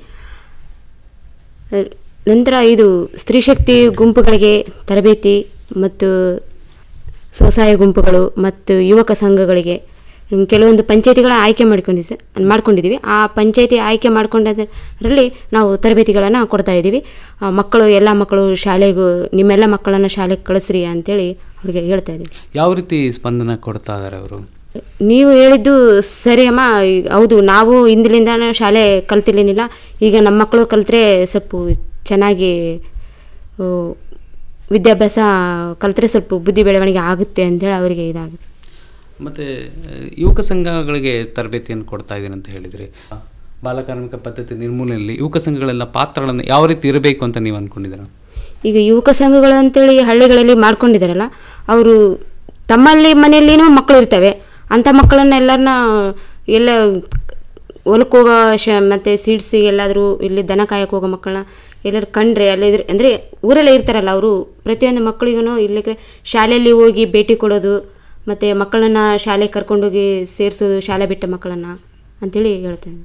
ನಂತರ ಇದು ಸ್ತ್ರೀಶಕ್ತಿ ಗುಂಪುಗಳಿಗೆ ತರಬೇತಿ ಮತ್ತು ಸ್ವಸಹಾಯ ಗುಂಪುಗಳು ಮತ್ತು ಯುವಕ ಸಂಘಗಳಿಗೆ ಹ್ಮ್, ಕೆಲವೊಂದು ಪಂಚಾಯತಿಗಳ ಆಯ್ಕೆ ಮಾಡ್ಕೊಂಡಿದ್ದೆ ಸ- ಮಾಡ್ಕೊಂಡಿದ್ದೀವಿ ಆ ಪಂಚಾಯತಿ ಆಯ್ಕೆ ಮಾಡ್ಕೊಂಡದರಲ್ಲಿ ನಾವು ತರಬೇತಿಗಳನ್ನು ಕೊಡ್ತಾ ಇದ್ದೀವಿ ಆ ಮಕ್ಕಳು ಎಲ್ಲ ಮಕ್ಕಳು ಶಾಲೆಗೂ ನಿಮ್ಮೆಲ್ಲ ಮಕ್ಕಳನ್ನು ಶಾಲೆಗೆ ಕಳಿಸ್ರಿ ಅಂತೇಳಿ ಅವ್ರಿಗೆ ಹೇಳ್ತಾ ಇದ್ದೀವಿ ಯಾವ ರೀತಿ ಸ್ಪಂದನ ಕೊಡ್ತಾ ಇದ್ದಾರೆ ಅವರು ನೀವು ಹೇಳಿದ್ದು ಸರಿ ಅಮ್ಮ ಈ- ಹೌದು ನಾವು ಹಿಂದಿಲಿಂದ ಶಾಲೆ ಕಲ್ತಿರ್ಲಿಲ್ಲ ಈಗ ನಮ್ಮ ಮಕ್ಕಳು ಕಲ್ತ್ರೆ ಸ್ವಲ್ಪ ಚೆನ್ನಾಗಿ ಆ, ವಿದ್ಯಾಭ್ಯಾಸ ಕಲ್ತ್ರೆ ಸ್ವಲ್ಪ ಬುದ್ಧಿ ಬೆಳವಣಿಗೆ ಆಗುತ್ತೆ ಅಂತೇಳಿ ಅವರಿಗೆ ಇದಾಗುತ್ತೆ ಮತ್ತು ಯುವಕ ಸಂಘಗಳಿಗೆ ತರಬೇತಿಯನ್ನು ಕೊಡ್ತಾ ಇದ್ದೀನಿ ಅಂತ ಹೇಳಿದ್ರಿ ಬಾಲಕಾರ್ಮಿಕ ಪದ್ಧತಿ ನಿರ್ಮೂಲನೆಯಲ್ಲಿ ಯುವಕ ಸಂಘಗಳೆಲ್ಲ ಪಾತ್ರಗಳನ್ನು ಯಾವ ರೀತಿ ಇರಬೇಕು ಅಂತ ನೀವು ಅಂದ್ಕೊಂಡಿದ್ದೀರಾ ಈಗ ಯುವಕ ಸಂಘಗಳು ಅಂತೇಳಿ ಹಳ್ಳಿಗಳಲ್ಲಿ ಮಾಡ್ಕೊಂಡಿದ್ದಾರಲ್ಲ ಅವರು ತಮ್ಮಲ್ಲಿ ಮನೆಯಲ್ಲಿನೂ ಮಕ್ಕಳು ಇರ್ತವೆ ಅಂಥ ಮಕ್ಕಳನ್ನೆಲ್ಲರನ್ನ ಎಲ್ಲ ಹೊಲಕ್ಕೆ ಹೋಗೋ ಶ ಮತ್ತು ಸೀಡ್ಸಿ ಎಲ್ಲಾದರೂ ಇಲ್ಲಿ ದನ ಕಾಯಕ್ಕೆ ಹೋಗೋ ಮಕ್ಕಳನ್ನ ಎಲ್ಲರೂ ಕಂಡ್ರೆ ಅಲ್ಲಿದ್ರೆ ಅಂದರೆ ಊರಲ್ಲೇ ಇರ್ತಾರಲ್ಲ ಅವರು ಪ್ರತಿಯೊಂದು ಮಕ್ಕಳಿಗೂ ಇಲ್ಲಿ ಶಾಲೆಯಲ್ಲಿ ಹೋಗಿ ಭೇಟಿ ಕೊಡೋದು ಮತ್ತು ಮಕ್ಕಳನ್ನ ಶಾಲೆಗೆ ಕರ್ಕೊಂಡೋಗಿ ಸೇರಿಸೋದು ಶಾಲೆ ಬಿಟ್ಟ ಮಕ್ಕಳನ್ನ ಅಂತೇಳಿ ಹೇಳ್ತೇನೆ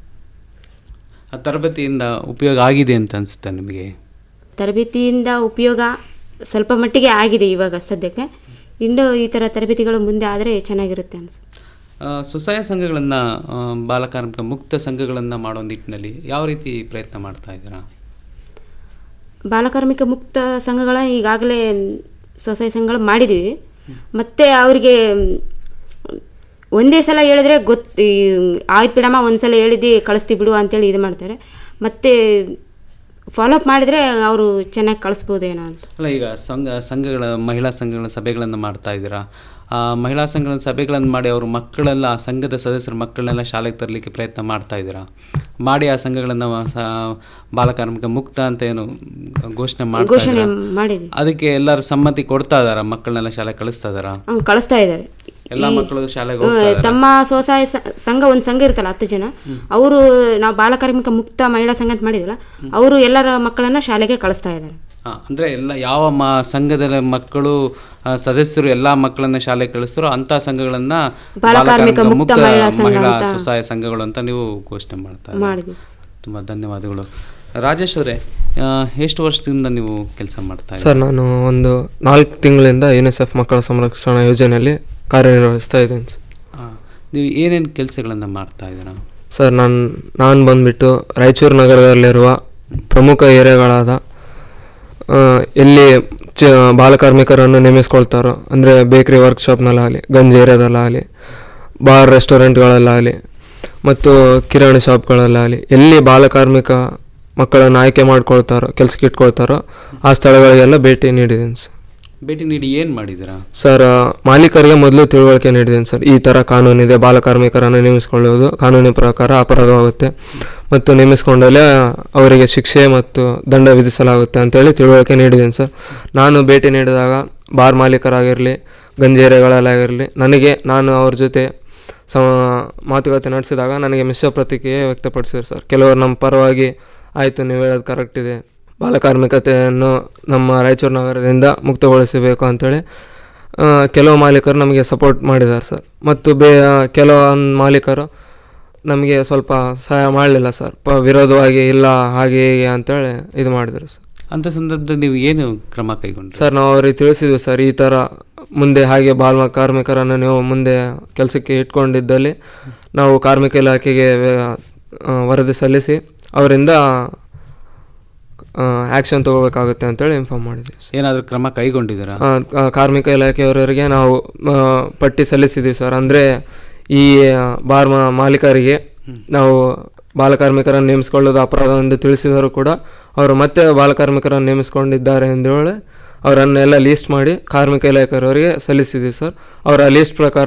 ಆ ತರಬೇತಿಯಿಂದ ಉಪಯೋಗ ಆಗಿದೆ ಅಂತ ಅನಿಸುತ್ತೆ ನಿಮಗೆ ತರಬೇತಿಯಿಂದ ಉಪಯೋಗ ಸ್ವಲ್ಪ ಮಟ್ಟಿಗೆ ಆಗಿದೆ ಇವಾಗ ಸದ್ಯಕ್ಕೆ ಇನ್ನು ಈ ಥರ ತರಬೇತಿಗಳು ಮುಂದೆ ಆದರೆ ಚೆನ್ನಾಗಿರುತ್ತೆ ಅನ್ಸುತ್ತೆ ಆ, ಸ್ವಸಹಾಯ ಸಂಘಗಳನ್ನು ಬಾಲಕಾರ್ಮಿಕ ಮುಕ್ತ ಸಂಘಗಳನ್ನು ಮಾಡೋ ನಿಟ್ಟಿನಲ್ಲಿ ಯಾವ ರೀತಿ ಪ್ರಯತ್ನ ಮಾಡ್ತಾ ಇದ್ದೀರಾ ಬಾಲಕಾರ್ಮಿಕ ಮುಕ್ತ ಸಂಘಗಳ ಈಗಾಗಲೇ ಸ್ವಸಹಾಯ ಸಂಘಗಳು ಮಾಡಿದ್ದೀವಿ ಮತ್ತು ಅವರಿಗೆ ಒಂದೇ ಸಲ ಹೇಳಿದ್ರೆ ಗೊತ್ತು ಈ ಆಯ್ತು ಬಿಡಮ್ಮ ಒಂದು ಸಲ ಹೇಳಿದ್ದು ಕಳಿಸ್ತೀವಿ ಬಿಡು ಅಂತೇಳಿ ಇದು ಮಾಡ್ತಾರೆ ಮತ್ತು ಫಾಲೋಅಪ್ ಮಾಡಿದರೆ ಅವರು ಚೆನ್ನಾಗಿ ಕಳಿಸ್ಬೋದೇನೋ ಅಂತ ಅಲ್ಲ ಈಗ ಸಂಘ ಸಂಘಗಳ ಮಹಿಳಾ ಸಂಘಗಳ ಸಭೆಗಳನ್ನು ಮಾಡ್ತಾ ಇದ್ದೀರಾ ಆ ಮಹಿಳಾ ಸಂಘಗಳ ಸಭೆಗಳನ್ನು ಮಾಡಿ ಅವರು ಮಕ್ಕಳೆಲ್ಲ ಆ ಸಂಘದ ಸದಸ್ಯರ ಮಕ್ಕಳನ್ನೆಲ್ಲ ಶಾಲೆಗೆ ತರಲಿಕ್ಕೆ ಪ್ರಯತ್ನ ಮಾಡ್ತಾ ಇದ್ದೀರಾ ಮಾಡಿ ಆ ಸಂಘಗಳನ್ನು ಸ- ಬಾಲಕಾರ್ಮಿಕ ಮುಕ್ತ ಅಂತ ಏನು ಘೋಷಣೆ ಮಾಡ್ತಾ ಘೋಷಣೆ ಇದ್ದೀರಾ? ಮಾಡಿದ್ದೀವಿ ಅದಕ್ಕೆ ಎಲ್ಲರೂ ಸಮ್ಮತಿ ಕೊಡ್ತಾ ಇದಾರ ಮಕ್ಕಳನ್ನೆಲ್ಲ ಶಾಲೆಗೆ ಕಳಿಸ್ತಾ ಇದಾರಾ ಹ್ಮ್, ಕಳಿಸ್ತಾ ಇದ್ದಾರೆ ಎಲ್ಲ ಈ- ಮಕ್ಕಳು ಶಾಲೆಗೆ ಹ್ಮ್, ಹೋಗ್ತಾ ಇದಾರಾ? ತಮ್ಮ ಸ್ವಸಹಾಯ ಸ- ಸಂಘ ಒಂದು ಸಂಘ ಇರುತ್ತಲ್ಲ ಹತ್ತು ಜನ ಅವರು ನಾವು ಬಾಲಕಾರ್ಮಿಕ ಮುಕ್ತ ಮಹಿಳಾ ಸಂಘ ಅಂತ ಮಾಡಿದ್ವಲ್ಲ ಅವರು ಎಲ್ಲರ ಮಕ್ಕಳನ್ನ ಶಾಲೆಗೆ ಕಳಿಸ್ತಾ ಇದ್ದಾರೆ ಹಾ, ಅಂದ್ರೆ ಎಲ್ಲ ಯಾವ ಮ ಸಂಘದ ಮಕ್ಕಳು ಆ, ಸದಸ್ಯರು ಎಲ್ಲಾ ಮಕ್ಕಳನ್ನ ಶಾಲೆಗೆ ಕಳಿಸ್ತಾರೋ ಅಂತ ಸಂಘಗಳನ್ನ ಬಾಲಕಾರ್ಮಿಕ ಮುಕ್ತ ಮಹಿಳಾ ಸಂಘ ಮಹಿಳಾ ಅಂತ. ಸ್ವಸಹಾಯ ಸಂಘಗಳು ಅಂತ ನೀವು ಘೋಷಣೆ ಮಾಡ್ತಾ ಇದ್ದೀರಾ. ಮಾಡಿದ್ವಿ ತುಂಬಾ ಧನ್ಯವಾದಗಳು ರಾಜೇಶ್ ಅವರೇ ಆ, ಎಷ್ಟು ವರ್ಷದಿಂದ ನೀವು ಕೆಲಸ ಮಾಡ್ತಾ ಇದ್ದೀರಾ ಸರ್ ನಾನು ಒಂದು ನಾಲ್ಕು ತಿಂಗಳಿಂದ ಯುನಿಸೆಫ್ ಮಕ್ಕಳ ಸಂರಕ್ಷಣಾ ಯೋಜನೆಯಲ್ಲಿ ಕಾರ್ಯನಿರ್ವಹಿಸ್ತಾ ಇದ್ದೀನಿ ಸರ್. ಆ, ನೀವು ಏನೇನು ಕೆಲಸಗಳನ್ನ ಮಾಡ್ತಾ ಇದ್ದೀರಾ ಸರ್ ನಾನು ನಾನು ಬಂದುಬಿಟ್ಟು ರಾಯಚೂರು ನಗರದಲ್ಲಿರುವ ಪ್ರಮುಖ ಏರಿಯಾಗಳಾದ ಆ, ಎಲ್ಲಿ ಚ ಬಾಲಕಾರ್ಮಿಕರನ್ನು ನೇಮಿಸ್ಕೊಳ್ತಾರೋ ಅಂದರೆ ಬೇಕ್ರಿ ವರ್ಕ್ಶಾಪ್ನಲ್ಲಾಗಲಿ ಗಂಜಿ ಏರಿಯಾದಲ್ಲಾಗಲಿ ಬಾರ್ ರೆಸ್ಟೋರೆಂಟ್ಗಳಲ್ಲಾಗಲಿ ಮತ್ತು ಕಿರಾಣಿ ಶಾಪ್ಗಳಲ್ಲಾಗಲಿ ಎಲ್ಲಿ ಬಾಲಕಾರ್ಮಿಕ ಮಕ್ಕಳನ್ನು ಆಯ್ಕೆ ಮಾಡ್ಕೊಳ್ತಾರೋ ಕೆಲ್ಸಕ್ಕೆ ಇಟ್ಕೊಳ್ತಾರೋ ಆ ಸ್ಥಳಗಳಿಗೆಲ್ಲ ಭೇಟಿ ನೀಡಿದ್ದೀನಿ ಸರ್ ಭೇಟಿ ನೀಡಿ ಏನು ಮಾಡಿದ್ದೀರಾ ಸರ್ ಆ, ಮಾಲೀಕರಿಗೆ ಮೊದಲು ತಿಳುವಳಿಕೆ ನೀಡಿದ್ದೇನೆ ಸರ್ ಈ ಥರ ಕಾನೂನಿದೆ ಬಾಲಕಾರ್ಮಿಕರನ್ನು ನೇಮಿಸಿಕೊಳ್ಳುವುದು ಕಾನೂನಿನ ಪ್ರಕಾರ ಅಪರಾಧವಾಗುತ್ತೆ ಮತ್ತು ನೇಮಿಸಿಕೊಂಡಲ್ಲೇ ಅವರಿಗೆ ಶಿಕ್ಷೆ ಮತ್ತು ದಂಡ ವಿಧಿಸಲಾಗುತ್ತೆ ಅಂತೇಳಿ ತಿಳುವಳಿಕೆ ನೀಡಿದ್ದೇನೆ ಸರ್ ನಾನು ಭೇಟಿ ನೀಡಿದಾಗ ಬಾರ್ ಮಾಲೀಕರಾಗಿರಲಿ ಗಂಜೇರೆಗಳಲ್ಲಾಗಿರಲಿ ನನಗೆ ನಾನು ಅವ್ರ ಜೊತೆ ಸಮ ಮಾತುಕತೆ ನಡೆಸಿದಾಗ ನನಗೆ ಮಿಶ್ರ ಪ್ರತಿಕ್ರಿಯೆ ವ್ಯಕ್ತಪಡಿಸಿದ್ರು ಸರ್ ಕೆಲವರು ನಮ್ಮ ಪರವಾಗಿ ಆಯಿತು ನೀವು ಹೇಳೋದು ಕರೆಕ್ಟ್ ಇದೆ ಬಾಲಕಾರ್ಮಿಕತೆಯನ್ನು ನಮ್ಮ ರಾಯಚೂರು ನಗರದಿಂದ ಮುಕ್ತಗೊಳಿಸಬೇಕು ಅಂತೇಳಿ ಆ, ಕೆಲವು ಮಾಲೀಕರು ನಮಗೆ ಸಪೋರ್ಟ್ ಮಾಡಿದ್ದಾರೆ ಸರ್ ಮತ್ತು ಬೇ ಕೆಲವೊಂದು ಮಾಲೀಕರು ನಮಗೆ ಸ್ವಲ್ಪ ಸಹಾಯ ಮಾಡಲಿಲ್ಲ ಸರ್ ಪ ವಿರೋಧವಾಗಿ ಇಲ್ಲ ಹಾಗೆ ಹೀಗೆ ಅಂತೇಳಿ ಇದು ಮಾಡಿದರು ಸರ್ ಅಂಥ ಸಂದರ್ಭದಲ್ಲಿ ನೀವು ಏನು ಕ್ರಮ ಕೈಗೊಂಡ್ರಿ ಸರ್ ನಾವು ಅವ್ರಿಗೆ ತಿಳಿಸಿದ್ವಿ ಸರ್ ಈ ಥರ ಮುಂದೆ ಹಾಗೆ ಬಾಲ ಕಾರ್ಮಿಕರನ್ನು ನೀವು ಮುಂದೆ ಕೆಲಸಕ್ಕೆ ಇಟ್ಕೊಂಡಿದ್ದಲ್ಲಿ ನಾವು ಕಾರ್ಮಿಕ ಇಲಾಖೆಗೆ ಆ, ವರದಿ ಸಲ್ಲಿಸಿ ಅವರಿಂದ ಆ್ಯಕ್ಷನ್ ತಗೋಬೇಕಾಗುತ್ತೆ ಅಂತೇಳಿ ಇನ್ಫಾರ್ಮ್ ಮಾಡಿದ್ವಿ ಸರ್ ಏನಾದರೂ ಕ್ರಮ ಕೈಗೊಂಡಿದ್ದೀರಾ ಆ, ಆ, ಕಾರ್ಮಿಕ ಇಲಾಖೆಯವರಿಗೆ ನಾವು ಆ, ಪಟ್ಟಿ ಸಲ್ಲಿಸಿದ್ದೀವಿ ಸರ್ ಅಂದರೆ ಈ ಆ, ಬಾರ್ ಮಾ- ಮಾಲೀಕರಿಗೆ ನಾವು ಬಾಲಕಾರ್ಮಿಕರನ್ನು ನೇಮಿಸಿಕೊಳ್ಳೋದು ಅಪರಾಧವೆಂದು ತಿಳಿಸಿದರೂ ಕೂಡ ಅವರು ಮತ್ತೆ ಬಾಲಕಾರ್ಮಿಕರನ್ನು ನೇಮಿಸಿಕೊಂಡಿದ್ದಾರೆ ಎಂದೇಳಿ ಅವರನ್ನೆಲ್ಲ ಲೀಸ್ಟ್ ಮಾಡಿ ಕಾರ್ಮಿಕ ಇಲಾಖೆಯವರಿಗೆ ಸಲ್ಲಿಸಿದ್ದೀವಿ ಸರ್ ಅವರ ಲೀಸ್ಟ್ ಪ್ರಕಾರ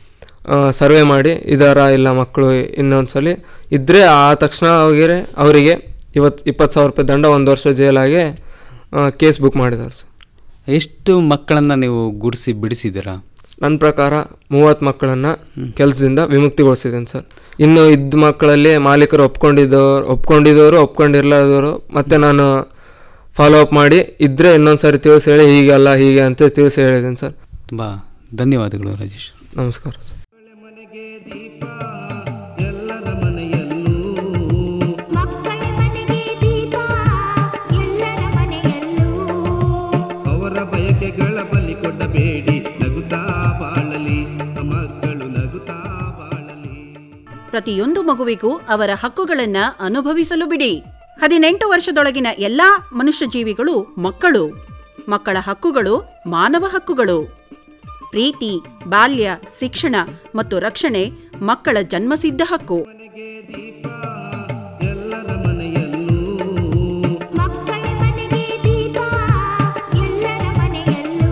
ಸರ್ವೆ ಮಾಡಿ ಇದರ ಇಲ್ಲ ಮಕ್ಕಳು ಇನ್ನೊಂದ್ಸಲಿ ಇದ್ದರೆ ಆ ತಕ್ಷಣ ಅವರಿಗೆ ಅವರಿಗೆ ಇವತ್ತು ಇಪ್ಪತ್ತು ಸಾವಿರ ರೂಪಾಯಿ ದಂಡ ಒಂದು ವರ್ಷ ಜೈಲಾಗಿ ಕೇಸ್ ಬುಕ್ ಮಾಡಿದ್ದಾರೆ ಸರ್ ಎಷ್ಟು ಮಕ್ಕಳನ್ನು ನೀವು ಗುಡಿಸಿ ಬಿಡಿಸಿದ್ದೀರಾ ನನ್ನ ಪ್ರಕಾರ ಮೂವತ್ತು ಮಕ್ಕಳನ್ನು ಕೆಲಸದಿಂದ ವಿಮುಕ್ತಿಗೊಳಿಸಿದ್ದೇನೆ ಸರ್ ಇನ್ನು ಇದ್ದ ಮಕ್ಕಳಲ್ಲಿ ಮಾಲೀಕರು ಒಪ್ಕೊಂಡಿದ್ದವರು ಒಪ್ಕೊಂಡಿದ್ದವರು ಒಪ್ಕೊಂಡಿರ್ಲಾದವರು ಮತ್ತೆ ನಾನು ಫಾಲೋ ಅಪ್ ಮಾಡಿ ಇದ್ದರೆ ಇನ್ನೊಂದು ಸಾರಿ ತಿಳಿಸಿ ಹೇಳಿ ಹೀಗಲ್ಲ ಹೀಗೆ ಅಂತ ತಿಳಿಸಿ ಹೇಳಿದ್ದೀನಿ ಸರ್ ತುಂಬ ಧನ್ಯವಾದಗಳು ರಾಜೇಶ್ ನಮಸ್ಕಾರ ಸರ್ ಮನೆಗೆ ದೀಪ ಎಲ್ಲರ ಮನೆಯಲ್ಲೂ ಮಕ್ಕಳ ಮನೆಗೆ ದೀಪ ಎಲ್ಲರ ಮನೆಯಲ್ಲೂ ಅವರ ಬಯಕೆಗಳ ಬಲಿ ಕೊಡಬೇಡಿ ನಗುತ್ತಾ ಬಾಳಲಿ ಮಕ್ಕಳು ನಗುತ್ತಾ ಬಾಳಲಿ ಪ್ರತಿಯೊಂದು ಮಗುವಿಗೂ ಅವರ ಹಕ್ಕುಗಳನ್ನ ಅನುಭವಿಸಲು ಬಿಡಿ ಹದಿನೆಂಟು ವರ್ಷದೊಳಗಿನ ಎಲ್ಲಾ ಮನುಷ್ಯ ಜೀವಿಗಳು ಮಕ್ಕಳು ಮಕ್ಕಳ ಹಕ್ಕುಗಳು ಮಾನವ ಹಕ್ಕುಗಳು ಪ್ರೀತಿ ಬಾಲ್ಯ ಶಿಕ್ಷಣ ಮತ್ತು ರಕ್ಷಣೆ ಮಕ್ಕಳ ಜನ್ಮಸಿದ್ಧ ಹಕ್ಕು ಮನೆಗೆ ದೀಪ ಎಲ್ಲರ ಮನೆಯಲ್ಲೂ ಮಕ್ಕಳ ಮನೆಗೆ ದೀಪ ಎಲ್ಲರ ಮನೆಯಲ್ಲೂ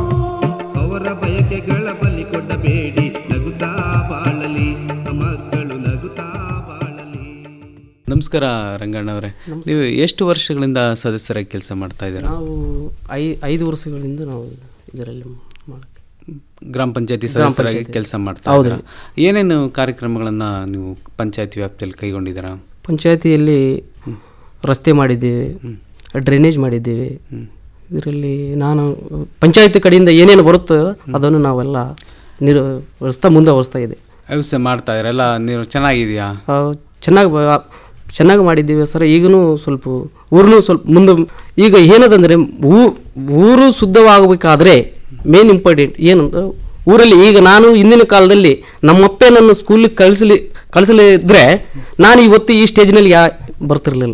ಅವರ ಬಯಕೆಗಳ ಬಲಿ ಕೊಡಬೇಡಿ ನಗುತ್ತಾ ಬಾಳಲಿ ಮಕ್ಕಳು ನಗುತ್ತಾ ಬಾಳಲಿ ನಮಸ್ಕಾರ ರಂಗಣ್ಣವರೇ ನೀವು ಎಷ್ಟು ವರ್ಷಗಳಿಂದ ಸದಸ್ಯರಾಗಿ ಕೆಲಸ ಮಾಡ್ತಾ ಇದ್ದೀರಾ ನಾವು ಐ ಐದು ವರ್ಷಗಳಿಂದ ನಾವು ಇದರಲ್ಲಿ ಮಾಡಕ್ಕೆ ಗ್ರಾಮ ಪಂಚಾಯತಿ ಗ್ರಾಮ ಸದಸ್ಯರಾಗಿ ಪಂಚಾಯ್ತಿ. ಕೆಲಸ ಮಾಡ್ತಾ ಹೌದ್ರಿ. ಇದ್ದೀರಾ ಏನೇನು ಕಾರ್ಯಕ್ರಮಗಳನ್ನು ನೀವು ಪಂಚಾಯತಿ ವ್ಯಾಪ್ತಿಯಲ್ಲಿ ಕೈಗೊಂಡಿದ್ದೀರಾ ಪಂಚಾಯತಿಯಲ್ಲಿ ರಸ್ತೆ ಮಾಡಿದ್ದೇವೆ ಡ್ರೈನೇಜ್ ಮಾಡಿದ್ದೇವೆ ಇದರಲ್ಲಿ ನಾನು ಪಂಚಾಯತಿ ಕಡೆಯಿಂದ ಏನೇನು ಬರುತ್ತೋ ಅದನ್ನು ನಾವೆಲ್ಲ ನಿರ್ವಹಿಸ್ತಾ ಮುಂದುವರಿಸ್ತಾ ಇದೆ ವ್ಯವಸ್ಥೆ ಮಾಡ್ತಾ ಇದ್ದೀರಾ ಎಲ್ಲ ನೀವು ಚೆನ್ನಾಗಿದೆಯಾ ಚೆನ್ನಾಗಿ ಚೆನ್ನಾಗಿ ಮಾಡಿದ್ದೀವಿ ಸರ್ ಈಗಲೂ ಸ್ವಲ್ಪ ಊರನ್ನು ಸ್ವಲ್ಪ ಮುಂದೆ ಈಗ ಏನದಂದರೆ ಊರು ಶುದ್ಧವಾಗಬೇಕಾದ್ರೆ ಮೇನ್ ಇಂಪಾರ್ಟೆಂಟ್ ಏನಂತ ಊರಲ್ಲಿ ಈಗ ನಾನು ಹಿಂದಿನ ಕಾಲದಲ್ಲಿ ನಮ್ಮಪ್ಪೆ ನನ್ನ ಸ್ಕೂಲಿಗೆ ಕಳಿಸಲಿ ಕಳಿಸಲಿದ್ರೆ ನಾನು ಇವತ್ತು ಈ ಸ್ಟೇಜ್ನಲ್ಲಿ ಯಾ ಬರ್ತಿರಲಿಲ್ಲ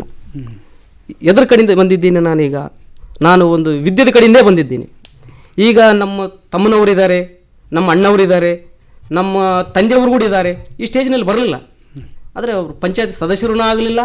ಎದ್ರ ಕಡೆಯಿಂದ ಬಂದಿದ್ದೀನಿ ನಾನೀಗ ನಾನು ಒಂದು ವಿದ್ಯೆದ ಕಡೆಯಿಂದೇ ಬಂದಿದ್ದೀನಿ ಈಗ ನಮ್ಮ ತಮ್ಮನವರಿದ್ದಾರೆ ನಮ್ಮ ಅಣ್ಣವರಿದ್ದಾರೆ ನಮ್ಮ ತಂದೆಯವರು ಕೂಡ ಇದ್ದಾರೆ ಈ ಸ್ಟೇಜ್ನಲ್ಲಿ ಬರಲಿಲ್ಲ ಆದರೆ ಅವರು ಪಂಚಾಯತ್ ಸದಸ್ಯರೂ ಆಗಲಿಲ್ಲ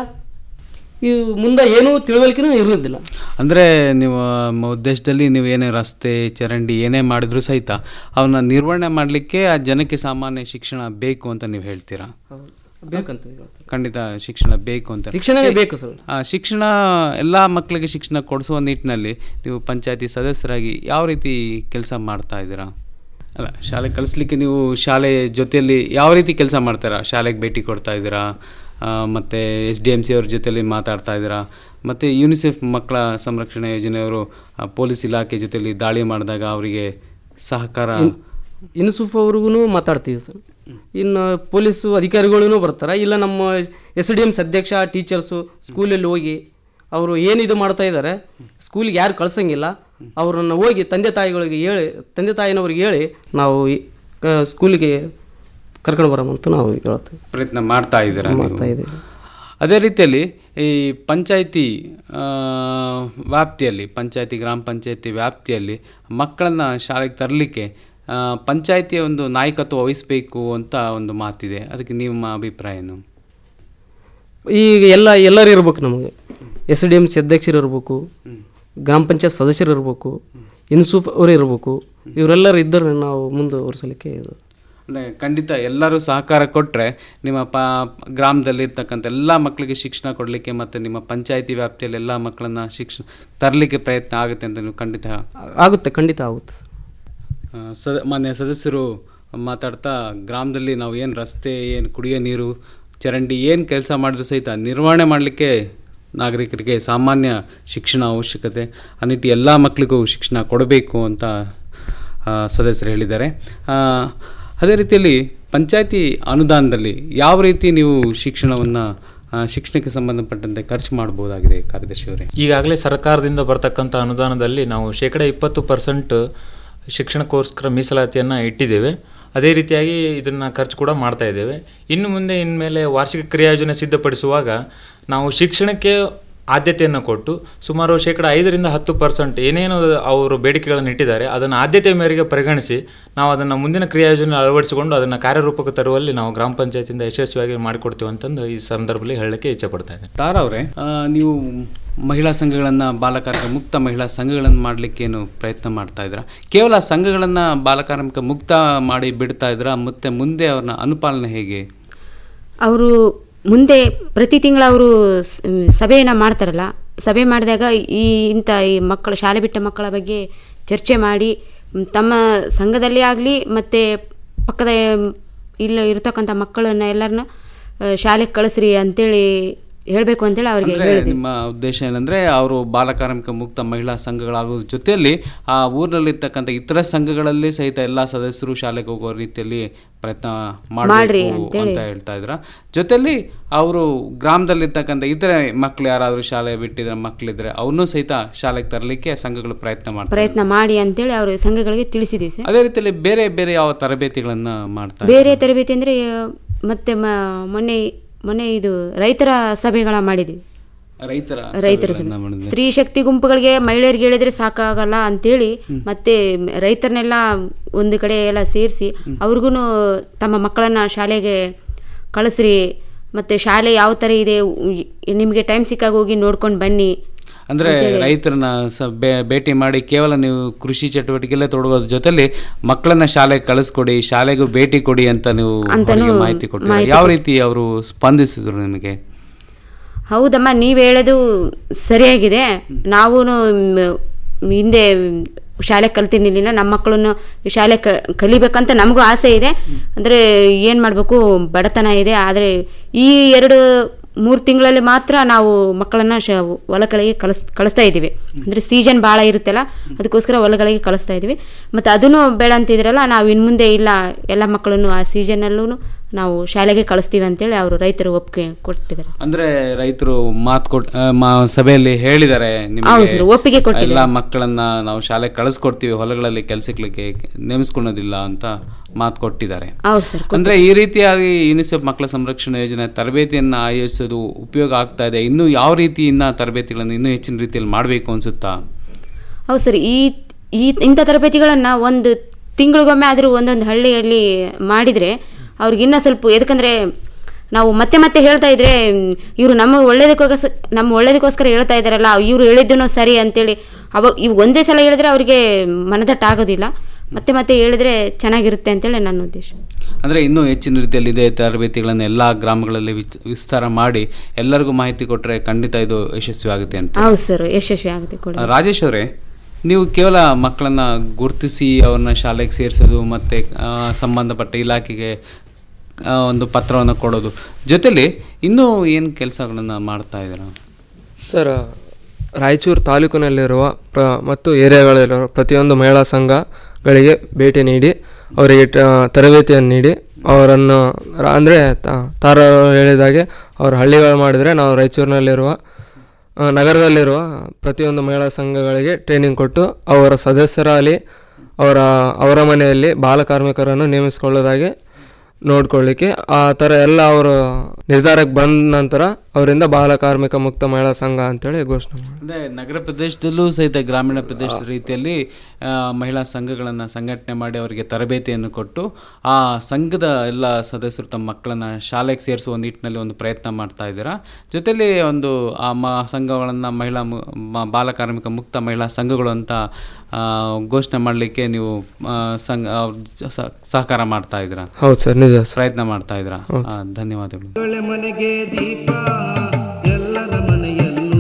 ಈ ಮುಂದೆ ಏನೂ ತಿಳುವಳಿಕೆನೂ ಇರೋದಿಲ್ಲ ಅಂದರೆ ನೀವು ಮ- ಉದ್ದೇಶದಲ್ಲಿ ನೀವು ಏನೇ ರಸ್ತೆ ಚರಂಡಿ ಏನೇ ಮಾಡಿದ್ರು ಸಹಿತ ಅವನ್ನ ನಿರ್ವಹಣೆ ಮಾಡಲಿಕ್ಕೆ ಆ ಜನಕ್ಕೆ ಸಾಮಾನ್ಯ ಶಿಕ್ಷಣ ಬೇಕು ಅಂತ ನೀವು ಹೇಳ್ತೀರಾ ಬೇಕಂತ ಹೇಳ್ತಾರೆ. ಖಂಡಿತ ಶಿಕ್ಷಣ ಬೇಕು ಅಂತ ಶಿಕ್ಷಣವೇ ಬೇಕು ಸರ್ ಆ, ಶಿಕ್ಷಣ ಎಲ್ಲ ಮಕ್ಕಳಿಗೆ ಶಿಕ್ಷಣ ಕೊಡಿಸುವ ನಿಟ್ಟಿನಲ್ಲಿ ನೀವು ಪಂಚಾಯತಿ ಸದಸ್ಯರಾಗಿ ಯಾವ ರೀತಿ ಕೆಲಸ ಮಾಡ್ತಾ ಇದ್ದೀರಾ ಅಲ್ಲ ಶಾಲೆ ಕಳಿಸ್ಲಿಕ್ಕೆ ನೀವು ಶಾಲೆ ಜೊತೆಯಲ್ಲಿ ಯಾವ ರೀತಿ ಕೆಲಸ ಮಾಡ್ತೀರಾ ಶಾಲೆಗೆ ಭೇಟಿ ಕೊಡ್ತಾ ಇದ್ದೀರಾ ಆ, ಮತ್ತೆ ಎಸ್ ಡಿ ಎಮ್ ಸಿ ಅವ್ರ ಜೊತೆಯಲ್ಲಿ ಮಾತಾಡ್ತಾ ಇದ್ದೀರಾ ಮತ್ತು ಯುನಿಸೆಫ್ ಮಕ್ಕಳ ಸಂರಕ್ಷಣಾ ಯೋಜನೆಯವರು ಆ, ಪೊಲೀಸ್ ಇಲಾಖೆ ಜೊತೆಯಲ್ಲಿ ದಾಳಿ ಮಾಡಿದಾಗ ಅವರಿಗೆ ಸಹಕಾರ ಇನ್ಸುಫ್ ಅವ್ರಿಗೂ ಮಾತಾಡ್ತೀವಿ ಸರ್ ಇನ್ನು ಪೊಲೀಸು ಅಧಿಕಾರಿಗಳೂ ಬರ್ತಾರೆ ಇಲ್ಲ ನಮ್ಮ ಎಸ್ ಡಿ ಎಮ್ಸ್ ಅಧ್ಯಕ್ಷ ಟೀಚರ್ಸು ಸ್ಕೂಲಲ್ಲಿ ಹೋಗಿ ಅವರು ಏನಿದು ಮಾಡ್ತಾ ಇದ್ದಾರೆ ಸ್ಕೂಲಿಗೆ ಯಾರು ಕಳ್ಸಂಗಿಲ್ಲ ಅವರನ್ನು ಹೋಗಿ ತಂದೆ ತಾಯಿಗಳಿಗೆ ಹೇಳಿ ತಂದೆ ತಾಯಿನವ್ರಿಗೆ ಹೇಳಿ ನಾವು ಈ ಕ- ಸ್ಕೂಲಿಗೆ ಕರ್ಕೊಂಡು ಬರೋಮಂತ ನಾವು ಹೇಳ್ತೀವಿ ಪ್ರಯತ್ನ ಮಾಡ್ತಾ ಇದ್ದೀರಾ ನೀವು? ಮಾಡ್ತಾ ಇದ್ದೀವಿ ಅದೇ ರೀತಿಯಲ್ಲಿ ಈ ಪಂಚಾಯಿತಿ ಆ, ವ್ಯಾಪ್ತಿಯಲ್ಲಿ ಪಂಚಾಯಿತಿ ಗ್ರಾಮ ಪಂಚಾಯಿತಿ ವ್ಯಾಪ್ತಿಯಲ್ಲಿ ಮಕ್ಕಳನ್ನು ಶಾಲೆಗೆ ತರಲಿಕ್ಕೆ ಪಂಚಾಯಿತಿಯ ಒಂದು ನಾಯಕತ್ವ ವಹಿಸಬೇಕು ಅಂತ ಒಂದು ಮಾತಿದೆ ಅದಕ್ಕೆ ನಿಮ್ಮ ಅಭಿಪ್ರಾಯ ಏನು ಈಗ ಎಲ್ಲ ಎಲ್ಲರೂ ಇರ್ಬೇಕು ನಮಗೆ ಎಸ್ ಡಿ ಎಮ್ ಸಿ ಅಧ್ಯಕ್ಷರು ಇರಬೇಕು ಗ್ರಾಮ ಪಂಚಾಯತ್ ಸದಸ್ಯರು ಇರಬೇಕು ಇನ್ಸೂಫ್ ಅವರು ಇರಬೇಕು ಇವರೆಲ್ಲರೂ ಇದ್ದರೆ ನಾವು ಮುಂದುವರಿಸಲಿಕ್ಕೆ ಇದು ಅಂದರೆ ಖಂಡಿತ ಎಲ್ಲರೂ ಸಹಕಾರ ಕೊಟ್ಟರೆ ನಿಮ್ಮ ಪ ಗ್ರಾಮದಲ್ಲಿರ್ತಕ್ಕಂಥ ಎಲ್ಲ ಮಕ್ಕಳಿಗೆ ಶಿಕ್ಷಣ ಕೊಡಲಿಕ್ಕೆ ಮತ್ತು ನಿಮ್ಮ ಪಂಚಾಯಿತಿ ವ್ಯಾಪ್ತಿಯಲ್ಲಿ ಎಲ್ಲ ಮಕ್ಕಳನ್ನು ಶಿಕ್ಷಣ ತರಲಿಕ್ಕೆ ಪ್ರಯತ್ನ ಆಗುತ್ತೆ ಅಂತ ನೀವು ಖಂಡಿತ ಆಗುತ್ತೆ ಖಂಡಿತ ಆಗುತ್ತೆ ಆ, ಸದ ಮಾನ್ಯ ಸದಸ್ಯರು ಮಾತಾಡ್ತಾ ಗ್ರಾಮದಲ್ಲಿ ನಾವು ಏನು ರಸ್ತೆ ಏನು ಕುಡಿಯೋ ನೀರು ಚರಂಡಿ ಏನು ಕೆಲಸ ಮಾಡಿದ್ರು ಸಹಿತ ನಿರ್ವಹಣೆ ಮಾಡಲಿಕ್ಕೆ ನಾಗರಿಕರಿಗೆ ಸಾಮಾನ್ಯ ಶಿಕ್ಷಣ ಅವಶ್ಯಕತೆ ಆ ನಿಟ್ಟು ಎಲ್ಲ ಮಕ್ಕಳಿಗೂ ಶಿಕ್ಷಣ ಕೊಡಬೇಕು ಅಂತ ಆ, ಸದಸ್ಯರು ಹೇಳಿದ್ದಾರೆ ಆ, ಅದೇ ರೀತಿಯಲ್ಲಿ ಪಂಚಾಯತಿ ಅನುದಾನದಲ್ಲಿ ಯಾವ ರೀತಿ ನೀವು ಶಿಕ್ಷಣವನ್ನು ಶಿಕ್ಷಣಕ್ಕೆ ಸಂಬಂಧಪಟ್ಟಂತೆ ಖರ್ಚು ಮಾಡ್ಬೋದಾಗಿದೆ ಕಾರ್ಯದರ್ಶಿಯವರೇ ಈಗಾಗಲೇ ಸರ್ಕಾರದಿಂದ ಬರ್ತಕ್ಕಂಥ ಅನುದಾನದಲ್ಲಿ ನಾವು ಶೇಕಡ ಇಪ್ಪತ್ತು ಪರ್ಸೆಂಟ್ ಶಿಕ್ಷಣಕ್ಕೋಸ್ಕರ ಮೀಸಲಾತಿಯನ್ನು ಇಟ್ಟಿದ್ದೇವೆ ಅದೇ ರೀತಿಯಾಗಿ ಇದನ್ನು ಖರ್ಚು ಕೂಡ ಮಾಡ್ತಾ ಇದ್ದೇವೆ ಇನ್ನು ಮುಂದೆ ಇನ್ಮೇಲೆ ವಾರ್ಷಿಕ ಕ್ರಿಯಾಯೋಜನೆ ಸಿದ್ಧಪಡಿಸುವಾಗ ನಾವು ಶಿಕ್ಷಣಕ್ಕೆ ಆದ್ಯತೆಯನ್ನು ಕೊಟ್ಟು ಸುಮಾರು ಶೇಕಡ ಐದರಿಂದ ಹತ್ತು ಪರ್ಸೆಂಟ್ ಏನೇನು ಅವರು ಬೇಡಿಕೆಗಳನ್ನು ಇಟ್ಟಿದ್ದಾರೆ ಅದನ್ನು ಆದ್ಯತೆ ಮೇರೆಗೆ ಪರಿಗಣಿಸಿ ನಾವು ಅದನ್ನು ಮುಂದಿನ ಕ್ರಿಯಾಯೋಜನೆ ಅಳವಡಿಸಿಕೊಂಡು ಅದನ್ನು ಕಾರ್ಯರೂಪಕ್ಕೆ ತರುವಲ್ಲಿ ನಾವು ಗ್ರಾಮ ಪಂಚಾಯತಿಯಿಂದ ಯಶಸ್ವಿಯಾಗಿ ಮಾಡಿಕೊಡ್ತೀವಿ ಅಂತಂದು ಈ ಸಂದರ್ಭದಲ್ಲಿ ಹೇಳಲಿಕ್ಕೆ ಇಚ್ಛೆ ಪಡ್ತಾ ಇದ್ದೇನೆ ತಾರಾ ಅವರೇ ನೀವು ಮಹಿಳಾ ಸಂಘಗಳನ್ನು ಬಾಲಕಾರ್ಮಿಕ ಮುಕ್ತ ಮಹಿಳಾ ಸಂಘಗಳನ್ನು ಮಾಡಲಿಕ್ಕೇನು ಪ್ರಯತ್ನ ಮಾಡ್ತಾ ಇದ್ದೀರಾ ಕೇವಲ ಸಂಘಗಳನ್ನು ಬಾಲಕಾರ್ಮಿಕ ಮುಕ್ತ ಮಾಡಿ ಬಿಡ್ತಾ ಇದ್ದೀರಾ ಮತ್ತು ಮುಂದೆ ಅವ್ರನ್ನ ಅನುಪಾಲನೆ ಹೇಗೆ ಅವರು ಮುಂದೆ ಪ್ರತಿ ತಿಂಗಳು ಅವರು ಸಭೆಯನ್ನು ಮಾಡ್ತಾರಲ್ಲ ಸಭೆ ಮಾಡಿದಾಗ ಈ ಇಂಥ ಈ ಮಕ್ಕಳ ಶಾಲೆ ಬಿಟ್ಟ ಮಕ್ಕಳ ಬಗ್ಗೆ ಚರ್ಚೆ ಮಾಡಿ ಮ್, ತಮ್ಮ ಸಂಘದಲ್ಲಿ ಆಗಲಿ ಮತ್ತು ಪಕ್ಕದ ಇಲ್ಲ ಇರ್ತಕ್ಕಂಥ ಮಕ್ಕಳನ್ನ ಎಲ್ಲರನ್ನ ಶಾಲೆಗೆ ಕಳಿಸ್ರಿ ಅಂತೇಳಿ ಹೇಳಬೇಕು ಅಂತೇಳಿ ಅವ್ರಿಗೆ ಅಂದ್ರೆ ಹೇಳಿದ್ವಿ ನಿಮ್ಮ ಉದ್ದೇಶ ಏನಂದ್ರೆ ಅವರು ಬಾಲಕಾರ್ಮಿಕ ಮುಕ್ತ ಮಹಿಳಾ ಸಂಘಗಳಾಗೋದ್ರ ಜೊತೆಯಲ್ಲಿ ಆ ಊರಿನಲ್ಲಿರ್ತಕ್ಕಂಥ ಇತರ ಸಂಘಗಳಲ್ಲಿ ಸಹಿತ ಎಲ್ಲ ಸದಸ್ಯರು ಶಾಲೆಗೆ ಹೋಗೋ ರೀತಿಯಲ್ಲಿ ಪ್ರಯತ್ನ ಮಾಡ್ರಿ ಮಾಡಬೇಕು ಅಂತೇಳಿ. ಅಂತ ಹೇಳ್ತಾ ಇದ್ರ ಜೊತೆಲಿ ಅವರು ಗ್ರಾಮದಲ್ಲಿರ್ತಕ್ಕಂಥ ಇತರೆ ಮಕ್ಳು ಯಾರಾದರೂ ಶಾಲೆ ಬಿಟ್ಟಿದ್ರೆ ಮಕ್ಕಳಿದ್ರೆ ಅವನ್ನೂ ಸಹಿತ ಶಾಲೆಗೆ ತರಲಿಕ್ಕೆ ಸಂಘಗಳು ಪ್ರಯತ್ನ ಮಾಡ್ತಾರೆ ಪ್ರಯತ್ನ ಮಾಡಿ ಅಂತೇಳಿ ಅವರು ಸಂಘಗಳಿಗೆ ತಿಳಿಸಿದ್ವಿ ಸರ್ ಅದೇ ರೀತಿಯಲ್ಲಿ ಬೇರೆ ಬೇರೆ ಯಾವ ತರಬೇತಿಗಳನ್ನ ಮಾಡ್ತಾರೆ ಬೇರೆ ತರಬೇತಿ ಅಂದರೆ ಮತ್ತೆ ಮ ಮೊನ್ನೆ ಮೊನ್ನೆ ಇದು ರೈತರ ಸಭೆಗಳ ಮಾಡಿದ್ವಿ ರೈತರ ರೈತರ ಸಭೆ ಸಭೆಗಳನ್ನ ಮಾಡಿದ್ರೆ. ಸ್ತ್ರೀ ಶಕ್ತಿ ಗುಂಪುಗಳಿಗೆ ಮಹಿಳೆಯರಿಗೆ ಹೇಳಿದ್ರೆ ಸಾಕಾಗಲ್ಲ ಅಂತೇಳಿ ಮತ್ತೆ ರೈತರನ್ನೆಲ್ಲ ಒಂದು ಕಡೆ ಎಲ್ಲ ಸೇರಿಸಿ ಅವ್ರಿಗೂ ತಮ್ಮ ಮಕ್ಕಳನ್ನ ಶಾಲೆಗೆ ಕಳಿಸ್ರಿ ಮತ್ತೆ ಶಾಲೆ ಯಾವ ಥರ ಇದೆ ಉ- ನಿಮಗೆ ಟೈಮ್ ಸಿಕ್ಕಾಗ ಹೋಗಿ ನೋಡ್ಕೊಂಡು ಬನ್ನಿ ಅಂದ್ರೆ ರೈತರನ್ನ ಸ ಬೇ- ಭೇಟಿ ಮಾಡಿ ಕೇವಲ ನೀವು ಕೃಷಿ ಚಟುವಟಿಕೆಯಲ್ಲೇ ತೊಡಗೋದ್ರ ಜೊತೆಲಿ ಮಕ್ಕಳನ್ನ ಶಾಲೆಗೆ ಕಳಿಸ್ಕೊಡಿ ಶಾಲೆಗೂ ಭೇಟಿ ಕೊಡಿ ಅಂತ ನೀವು ಅಂತಾನೂ ಅವ್ರಿಗೆ ಮಾಹಿತಿ ಕೊಟ್ಟಿದ್ದೀರಾ ಯಾವ ರೀತಿ ಅವರು ಸ್ಪಂದಿಸಿದ್ರು ನಿಮಗೆ ಹೌದಮ್ಮ ನೀವು ಹೇಳೋದು ಸರಿಯಾಗಿದೆ ನಾವು ಹಿಂದೆ ಶಾಲೆ ಕಲ್ತಿರ್ಲಿಲ್ಲ ನಮ್ಮ ಮಕ್ಕಳನ್ನು ಶಾಲೆ ಕ ಕಲಿಬೇಕಂತ ನಮಗೂ ಆಸೆ ಇದೆ ಅಂದರೆ ಏನು ಮಾಡಬೇಕು ಬಡತನ ಇದೆ ಆದರೆ ಈ ಎರಡು ಮೂರು ತಿಂಗಳಲ್ಲಿ ಮಾತ್ರ ನಾವು ಮಕ್ಕಳನ್ನು ಶ ಹೊಲಗಳಿಗೆ ಕಳಿಸ್ ಕಳಿಸ್ತಾ ಇದ್ದೀವಿ ಅಂದರೆ ಸೀಸನ್ ಭಾಳ ಇರುತ್ತಲ್ಲ ಅದಕ್ಕೋಸ್ಕರ ಹೊಲಗಳಿಗೆ ಕಳಿಸ್ತಾ ಇದ್ದೀವಿ ಮತ್ತು ಅದನ್ನು ಬೇಡ ಅಂತಿದ್ರಲ್ಲ ನಾವು ಇನ್ನು ಮುಂದೆ ಇಲ್ಲ ಎಲ್ಲ ಮಕ್ಕಳನ್ನು ಆ ಸೀಸನಲ್ಲೂ ನಾವು ಶಾಲೆಗೆ ಕಳಿಸ್ತೀವಿ ಅಂತೇಳಿ ಅವರು ರೈತರು ಒಪ್ಪಿಗೆ ಕೊಟ್ಟಿದ್ದಾರೆ ಅಂದ್ರೆ ರೈತರು ಮಾತು ಕೊಟ್ ಆ, ಮಾ- ಸಭೆಯಲ್ಲಿ ಹೇಳಿದ್ದಾರೆ ಹೌದು ಸರ್, ಒಪ್ಪಿಗೆ ಕೊಟ್ಟಿದ್ದಾರೆ. ಎಲ್ಲ ಮಕ್ಕಳನ್ನ ನಾವು ಶಾಲೆಗೆ ಕಳಿಸ್ಕೊಡ್ತೀವಿ ಹೊಲಗಳಲ್ಲಿ ಕೆಲಸಕ್ಕೆ ನೇಮಿಸ್ಕೊಳೋದಿಲ್ಲ ಅಂತ ಮಾತು ಕೊಟ್ಟಿದ್ದಾರೆ ಹೌದು ಸರ್ ಅಂದ್ರೆ ಈ ರೀತಿಯಾಗಿ ಯುನಿಸೆಫ್ ಮಕ್ಕಳ ಸಂರಕ್ಷಣಾ ಯೋಜನೆ ತರಬೇತಿಯನ್ನು ಆಯೋಜಿಸೋದು ಉಪಯೋಗ ಆಗ್ತಾ ಇದೆ ಇನ್ನು ಯಾವ ರೀತಿ ಇನ್ನ ತರಬೇತಿಗಳನ್ನು ಇನ್ನೂ ಹೆಚ್ಚಿನ ರೀತಿಯಲ್ಲಿ ಮಾಡಬೇಕು ಅನ್ಸುತ್ತಾ ಹೌದು ಸರ್ ಈ ಈ ಇಂಥ ತರಬೇತಿಗಳನ್ನು ಒಂದು ತಿಂಗಳಿಗೊಮ್ಮೆ ಆದರೂ ಒಂದೊಂದು ಹಳ್ಳಿಯಲ್ಲಿ ಮಾಡಿದರೆ ಅವ್ರಿಗೆ ಇನ್ನೂ ಸ್ವಲ್ಪ ಯಾಕಂದರೆ ನಾವು ಮತ್ತೆ ಮತ್ತೆ ಹೇಳ್ತಾ ಇದ್ರೆ ಇವರು ನಮ್ಮ ಒಳ್ಳೇದಕ್ಕೋಸ್ಕರ ನಮ್ಮ ಒಳ್ಳೇದಕ್ಕೋಸ್ಕರ ಹೇಳ್ತಾ ಇದ್ದಾರಲ್ಲ ಇವರು ಹೇಳಿದ್ದೂ ಸರಿ ಅಂತೇಳಿ ಅವಾಗ ಇವು ಒಂದೇ ಸಲ ಹೇಳಿದ್ರೆ ಅವರಿಗೆ ಮನದಟ್ಟ ಆಗೋದಿಲ್ಲ ಮತ್ತೆ ಮತ್ತೆ ಹೇಳಿದ್ರೆ ಚೆನ್ನಾಗಿರುತ್ತೆ ಅಂತೇಳಿ ನನ್ನ ಉದ್ದೇಶ ಅಂದ್ರೆ ಇನ್ನೂ ಹೆಚ್ಚಿನ ರೀತಿಯಲ್ಲಿ ಇದೇ ತರಬೇತಿಗಳನ್ನು ಎಲ್ಲ ಗ್ರಾಮಗಳಲ್ಲಿ ವಿಚ್- ವಿಸ್ತಾರ ಮಾಡಿ ಎಲ್ಲರಿಗೂ ಮಾಹಿತಿ ಕೊಟ್ಟರೆ ಖಂಡಿತ ಇದು ಯಶಸ್ವಿ ಆಗುತ್ತೆ ಅಂತ ಹೌದು ಸರ್ ಯಶಸ್ವಿ ಆಗುತ್ತೆ ಕೂಡ ರಾಜೇಶ್ ಅವರೇ ನೀವು ಕೇವಲ ಮಕ್ಕಳನ್ನ ಗುರುತಿಸಿ ಅವ್ರನ್ನ ಶಾಲೆಗೆ ಸೇರಿಸೋದು ಮತ್ತು ಸಂಬಂಧಪಟ್ಟ ಇಲಾಖೆಗೆ ಆ, ಒಂದು ಪತ್ರವನ್ನು ಕೊಡೋದು ಜೊತೆಲಿ ಇನ್ನೂ ಏನು ಕೆಲಸಗಳನ್ನು ಮಾಡ್ತಾ ಇದ್ದೀರಾ ಸರ್ ರಾಯಚೂರು ತಾಲೂಕಿನಲ್ಲಿರುವ ಪ್ರ ಮತ್ತು ಏರಿಯಾಗಳಲ್ಲಿರುವ ಪ್ರತಿಯೊಂದು ಮಹಿಳಾ ಸಂಘಗಳಿಗೆ ಭೇಟಿ ನೀಡಿ ಅವರಿಗೆ ಟ- ತರಬೇತಿಯನ್ನು ನೀಡಿ ಅವರನ್ನು ಅಂದರೆ ತಾರ ಹೇಳಿದಾಗೆ ಅವರು ಹಳ್ಳಿಗಳು ಮಾಡಿದರೆ ನಾವು ರಾಯಚೂರಿನಲ್ಲಿರುವ ಆ, ನಗರದಲ್ಲಿರುವ ಪ್ರತಿಯೊಂದು ಮಹಿಳಾ ಸಂಘಗಳಿಗೆ ಟ್ರೈನಿಂಗ್ ಕೊಟ್ಟು ಅವರ ಸದಸ್ಯರಾಗಲಿ ಅವರ ಅವರ ಮನೆಯಲ್ಲಿ ಬಾಲಕಾರ್ಮಿಕರನ್ನು ನೇಮಿಸಿಕೊಳ್ಳೋದಾಗಿ ನೋಡ್ಕೊಳ್ಳಿಕ್ಕೆ ಆ ಥರ ಎಲ್ಲ ಅವರು ನಿರ್ಧಾರಕ್ಕೆ ಬಂದ ನಂತರ ಅವರಿಂದ ಬಾಲ ಕಾರ್ಮಿಕ ಮುಕ್ತ ಮಹಿಳಾ ಸಂಘ ಅಂತೇಳಿ ಘೋಷಣೆ ಮಾಡಿ ಅಂದರೆ ನಗರ ಪ್ರದೇಶದಲ್ಲೂ ಸಹಿತ ಗ್ರಾಮೀಣ ಪ್ರದೇಶದ ರೀತಿಯಲ್ಲಿ ಆ, ಮಹಿಳಾ ಸಂಘಗಳನ್ನು ಸಂಘಟನೆ ಮಾಡಿ ಅವರಿಗೆ ತರಬೇತಿಯನ್ನು ಕೊಟ್ಟು ಆ ಸಂಘದ ಎಲ್ಲ ಸದಸ್ಯರು ತಮ್ಮ ಮಕ್ಕಳನ್ನು ಶಾಲೆಗೆ ಸೇರಿಸುವ ನಿಟ್ಟಿನಲ್ಲಿ ಒಂದು ಪ್ರಯತ್ನ ಮಾಡ್ತಾ ಇದ್ದೀರಾ ಜೊತೆಲಿ ಒಂದು ಆ ಮ ಸಂಘಗಳನ್ನು ಮಹಿಳಾ ಮು- ಮ- ಬಾಲ ಕಾರ್ಮಿಕ ಮುಕ್ತ ಮಹಿಳಾ ಸಂಘಗಳು ಅಂತ ಆ, ಘೋಷಣೆ ಮಾಡಲಿಕ್ಕೆ ನೀವು ಆ, ಸಂಘ ಅವ್ರ ಜ- ಸ- ಸಹಕಾರ ಮಾಡ್ತಾ ಇದ್ದೀರಾ ಹೌದು ಸರ್ ನಿಜ ಸರ್ ಪ್ರಯತ್ನ ಮಾಡ್ತಾ ಇದ್ದೀರಾ ಆ, ಧನ್ಯವಾದಗಳು ಮಕ್ಕಳ ಮನೆಗೆ ದೀಪ ಎಲ್ಲರ ಮನೆಯಲ್ಲೂ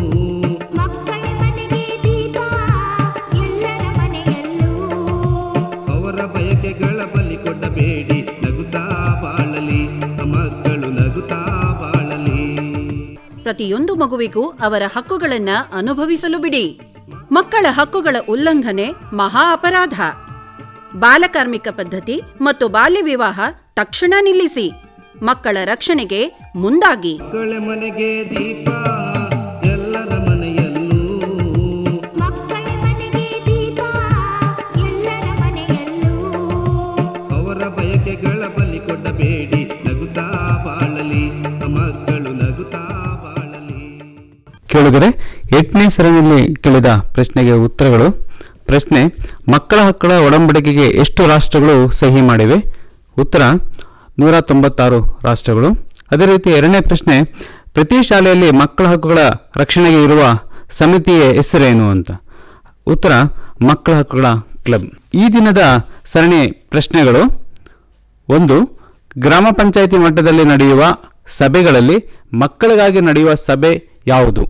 ಮಕ್ಕಳ ಮನೆಗೆ ದೀಪ ಎಲ್ಲರ ಮನೆಯಲ್ಲೂ ಅವರ ಬಯಕೆಗಳ ಬಲಿ ಕೊಡಬೇಡಿ ನಗುತ್ತಾ ಬಾಳಲಿ ಮಕ್ಕಳು ನಗುತ್ತಾ ಬಾಳಲಿ ಪ್ರತಿಯೊಂದು ಮಗುವಿಗೂ ಅವರ ಹಕ್ಕುಗಳನ್ನ ಅನುಭವಿಸಲು ಬಿಡಿ ಮಕ್ಕಳ ಹಕ್ಕುಗಳ ಉಲ್ಲಂಘನೆ ಮಹಾ ಅಪರಾಧ ಬಾಲಕಾರ್ಮಿಕ ಪದ್ಧತಿ ಮತ್ತು ಬಾಲ್ಯ ವಿವಾಹ ತಕ್ಷಣ ನಿಲ್ಲಿಸಿ ಮಕ್ಕಳ ರಕ್ಷಣೆಗೆ ಮುಂದಾಗಿ ಮಕ್ಕಳ ಮನೆಗೆ ದೀಪ ಎಲ್ಲರ ಮನೆಯಲ್ಲೂ ಮಕ್ಕಳ ಮನೆಗೆ ದೀಪ ಎಲ್ಲರ ಮನೆಯಲ್ಲೂ ಅವರ ಬಯಕೆಗಳ ಬಲಿ ಕೊಡಬೇಡಿ ನಗುತ್ತಾ ಬಾಳಲಿ ಮಕ್ಕಳು ನಗುತ್ತಾ ಬಾಳಲಿ ಕೇಳಿದರೆ ಎಂಟನೇ ಸರಣಿಯಲ್ಲಿ ಕೇಳಿದ ಪ್ರಶ್ನೆಗೆ ಉತ್ತರಗಳು ಪ್ರಶ್ನೆ ಮಕ್ಕಳ ಹಕ್ಕುಗಳ ಒಡಂಬಡಿಕೆಗೆ ಎಷ್ಟು ರಾಷ್ಟ್ರಗಳು ಸಹಿ ಮಾಡಿವೆ ಉತ್ತರ ನೂರ ತೊಂಬತ್ತಾರು ರಾಷ್ಟ್ರಗಳು ಅದೇ ರೀತಿ ಎರಡನೇ ಪ್ರಶ್ನೆ ಪ್ರತಿ ಶಾಲೆಯಲ್ಲಿ ಮಕ್ಕಳ ಹಕ್ಕುಗಳ ರಕ್ಷಣೆಗೆ ಇರುವ ಸಮಿತಿಯ ಹೆಸರೇನು ಅಂತ ಉತ್ತರ ಮಕ್ಕಳ ಹಕ್ಕುಗಳ ಕ್ಲಬ್ ಈ ದಿನದ ಸರಣಿ ಪ್ರಶ್ನೆಗಳು ಒಂದು ಗ್ರಾಮ ಪಂಚಾಯಿತಿ ಮಟ್ಟದಲ್ಲಿ ನಡೆಯುವ ಸಭೆಗಳಲ್ಲಿ ಮಕ್ಕಳಿಗಾಗಿ ನಡೆಯುವ ಸಭೆ ಯಾವುದು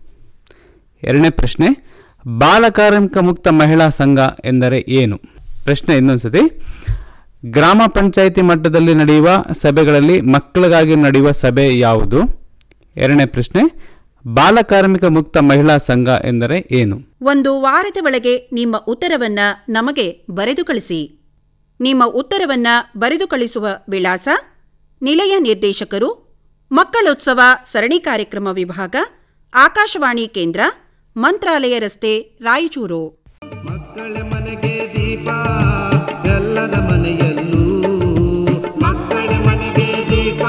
ಎರಡನೇ ಪ್ರಶ್ನೆ ಬಾಲಕಾರ್ಮಿಕ ಮುಕ್ತ ಮಹಿಳಾ ಸಂಘ ಎಂದರೆ ಏನು ಪ್ರಶ್ನೆ ಇನ್ನೊಂದ್ಸತಿ ಗ್ರಾಮ ಪಂಚಾಯಿತಿ ಮಟ್ಟದಲ್ಲಿ ನಡೆಯುವ ಸಭೆಗಳಲ್ಲಿ ಮಕ್ಕಳಿಗಾಗಿ ನಡೆಯುವ ಸಭೆ ಯಾವುದು ಎರಡನೇ ಪ್ರಶ್ನೆ ಬಾಲಕಾರ್ಮಿಕ ಮುಕ್ತ ಮಹಿಳಾ ಸಂಘ ಎಂದರೆ ಏನು ಒಂದು ವಾರದ ಒಳಗೆ ನಿಮ್ಮ ಉತ್ತರವನ್ನ ನಮಗೆ ಬರೆದು ಕಳಿಸಿ ನಿಮ್ಮ ಉತ್ತರವನ್ನ ಬರೆದು ಕಳಿಸುವ ವಿಳಾಸ ನಿಲಯ ನಿರ್ದೇಶಕರು ಮಕ್ಕಳೋತ್ಸವ ಸರಣಿ ಕಾರ್ಯಕ್ರಮ ವಿಭಾಗ ಆಕಾಶವಾಣಿ ಕೇಂದ್ರ ಮಂತ್ರಾಲಯ ರಸ್ತೆ ರಾಯಚೂರು ಮಕ್ಕಳ ಮನೆಗೆ ದೀಪ ಎಲ್ಲರ ಮನೆಯಲ್ಲೂ ಮಕ್ಕಳ ಮನೆಗೆ ದೀಪ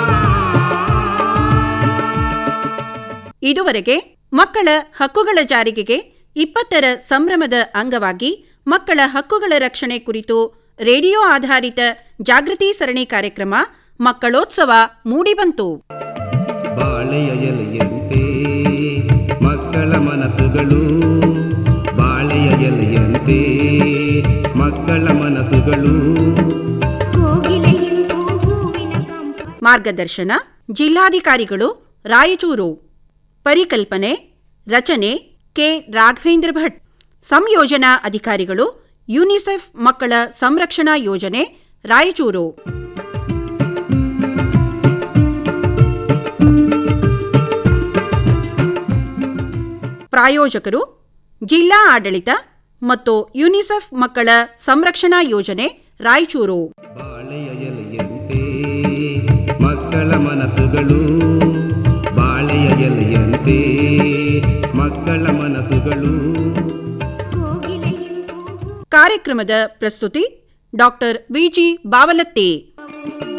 ಇದುವರೆಗೆ ಮಕ್ಕಳ ಹಕ್ಕುಗಳ ಜಾರಿಗೆಗೆ ಇಪ್ಪತ್ತರ ಸಂಭ್ರಮದ ಅಂಗವಾಗಿ ಮಕ್ಕಳ ಹಕ್ಕುಗಳ ರಕ್ಷಣೆ ಕುರಿತು ರೇಡಿಯೋ ಆಧಾರಿತ ಜಾಗೃತಿ ಸರಣಿ ಕಾರ್ಯಕ್ರಮ ಮಕ್ಕಳೋತ್ಸವ ಮೂಡಿಬಂತು ಬಾಳೆಯ ಎಲೆಯಂತೆ ಮಕ್ಕಳ ಮನಸ್ಸುಗಳು ಬಾಳೆಯ ಎಲೆಯಂತೆ ಮಕ್ಕಳ ಮನಸ್ಸುಗಳು ಕೋಗಿಲೆಯಿಂದು ಹೂವಿನ ಕಂಪ ಮಾರ್ಗದರ್ಶನ ಜಿಲ್ಲಾಧಿಕಾರಿಗಳು ರಾಯಚೂರು ಪರಿಕಲ್ಪನೆ ರಚನೆ ಕೆ ರಾಘವೇಂದ್ರ ಭಟ್ ಸಂಯೋಜನಾ ಅಧಿಕಾರಿಗಳು ಯುನಿಸೆಫ್ ಮಕ್ಕಳ ಸಂರಕ್ಷಣಾ ಯೋಜನೆ ರಾಯಚೂರು ಪ್ರಾಯೋಜಕರು ಜಿಲ್ಲಾ ಆಡಳಿತ ಮತ್ತು ಯುನಿಸೆಫ್ ಮಕ್ಕಳ ಸಂರಕ್ಷಣಾ ಯೋಜನೆ ರಾಯಚೂರು ಬಾಳೆಯ ಎಲೆಯಂತೆ ಮಕ್ಕಳ ಮನಸ್ಸುಗಳು ಬಾಳೆಯ ಎಲೆಯಂತೆ ಮಕ್ಕಳ ಮನಸ್ಸುಗಳು ಕೋಗಿಲೆಯಿಂದು ಕಾರ್ಯಕ್ರಮದ ಪ್ರಸ್ತುತಿ ಡಾಕ್ಟರ್ ವಿಜಿ ಬಾವಲತ್ತಿ ಹೂವಿನ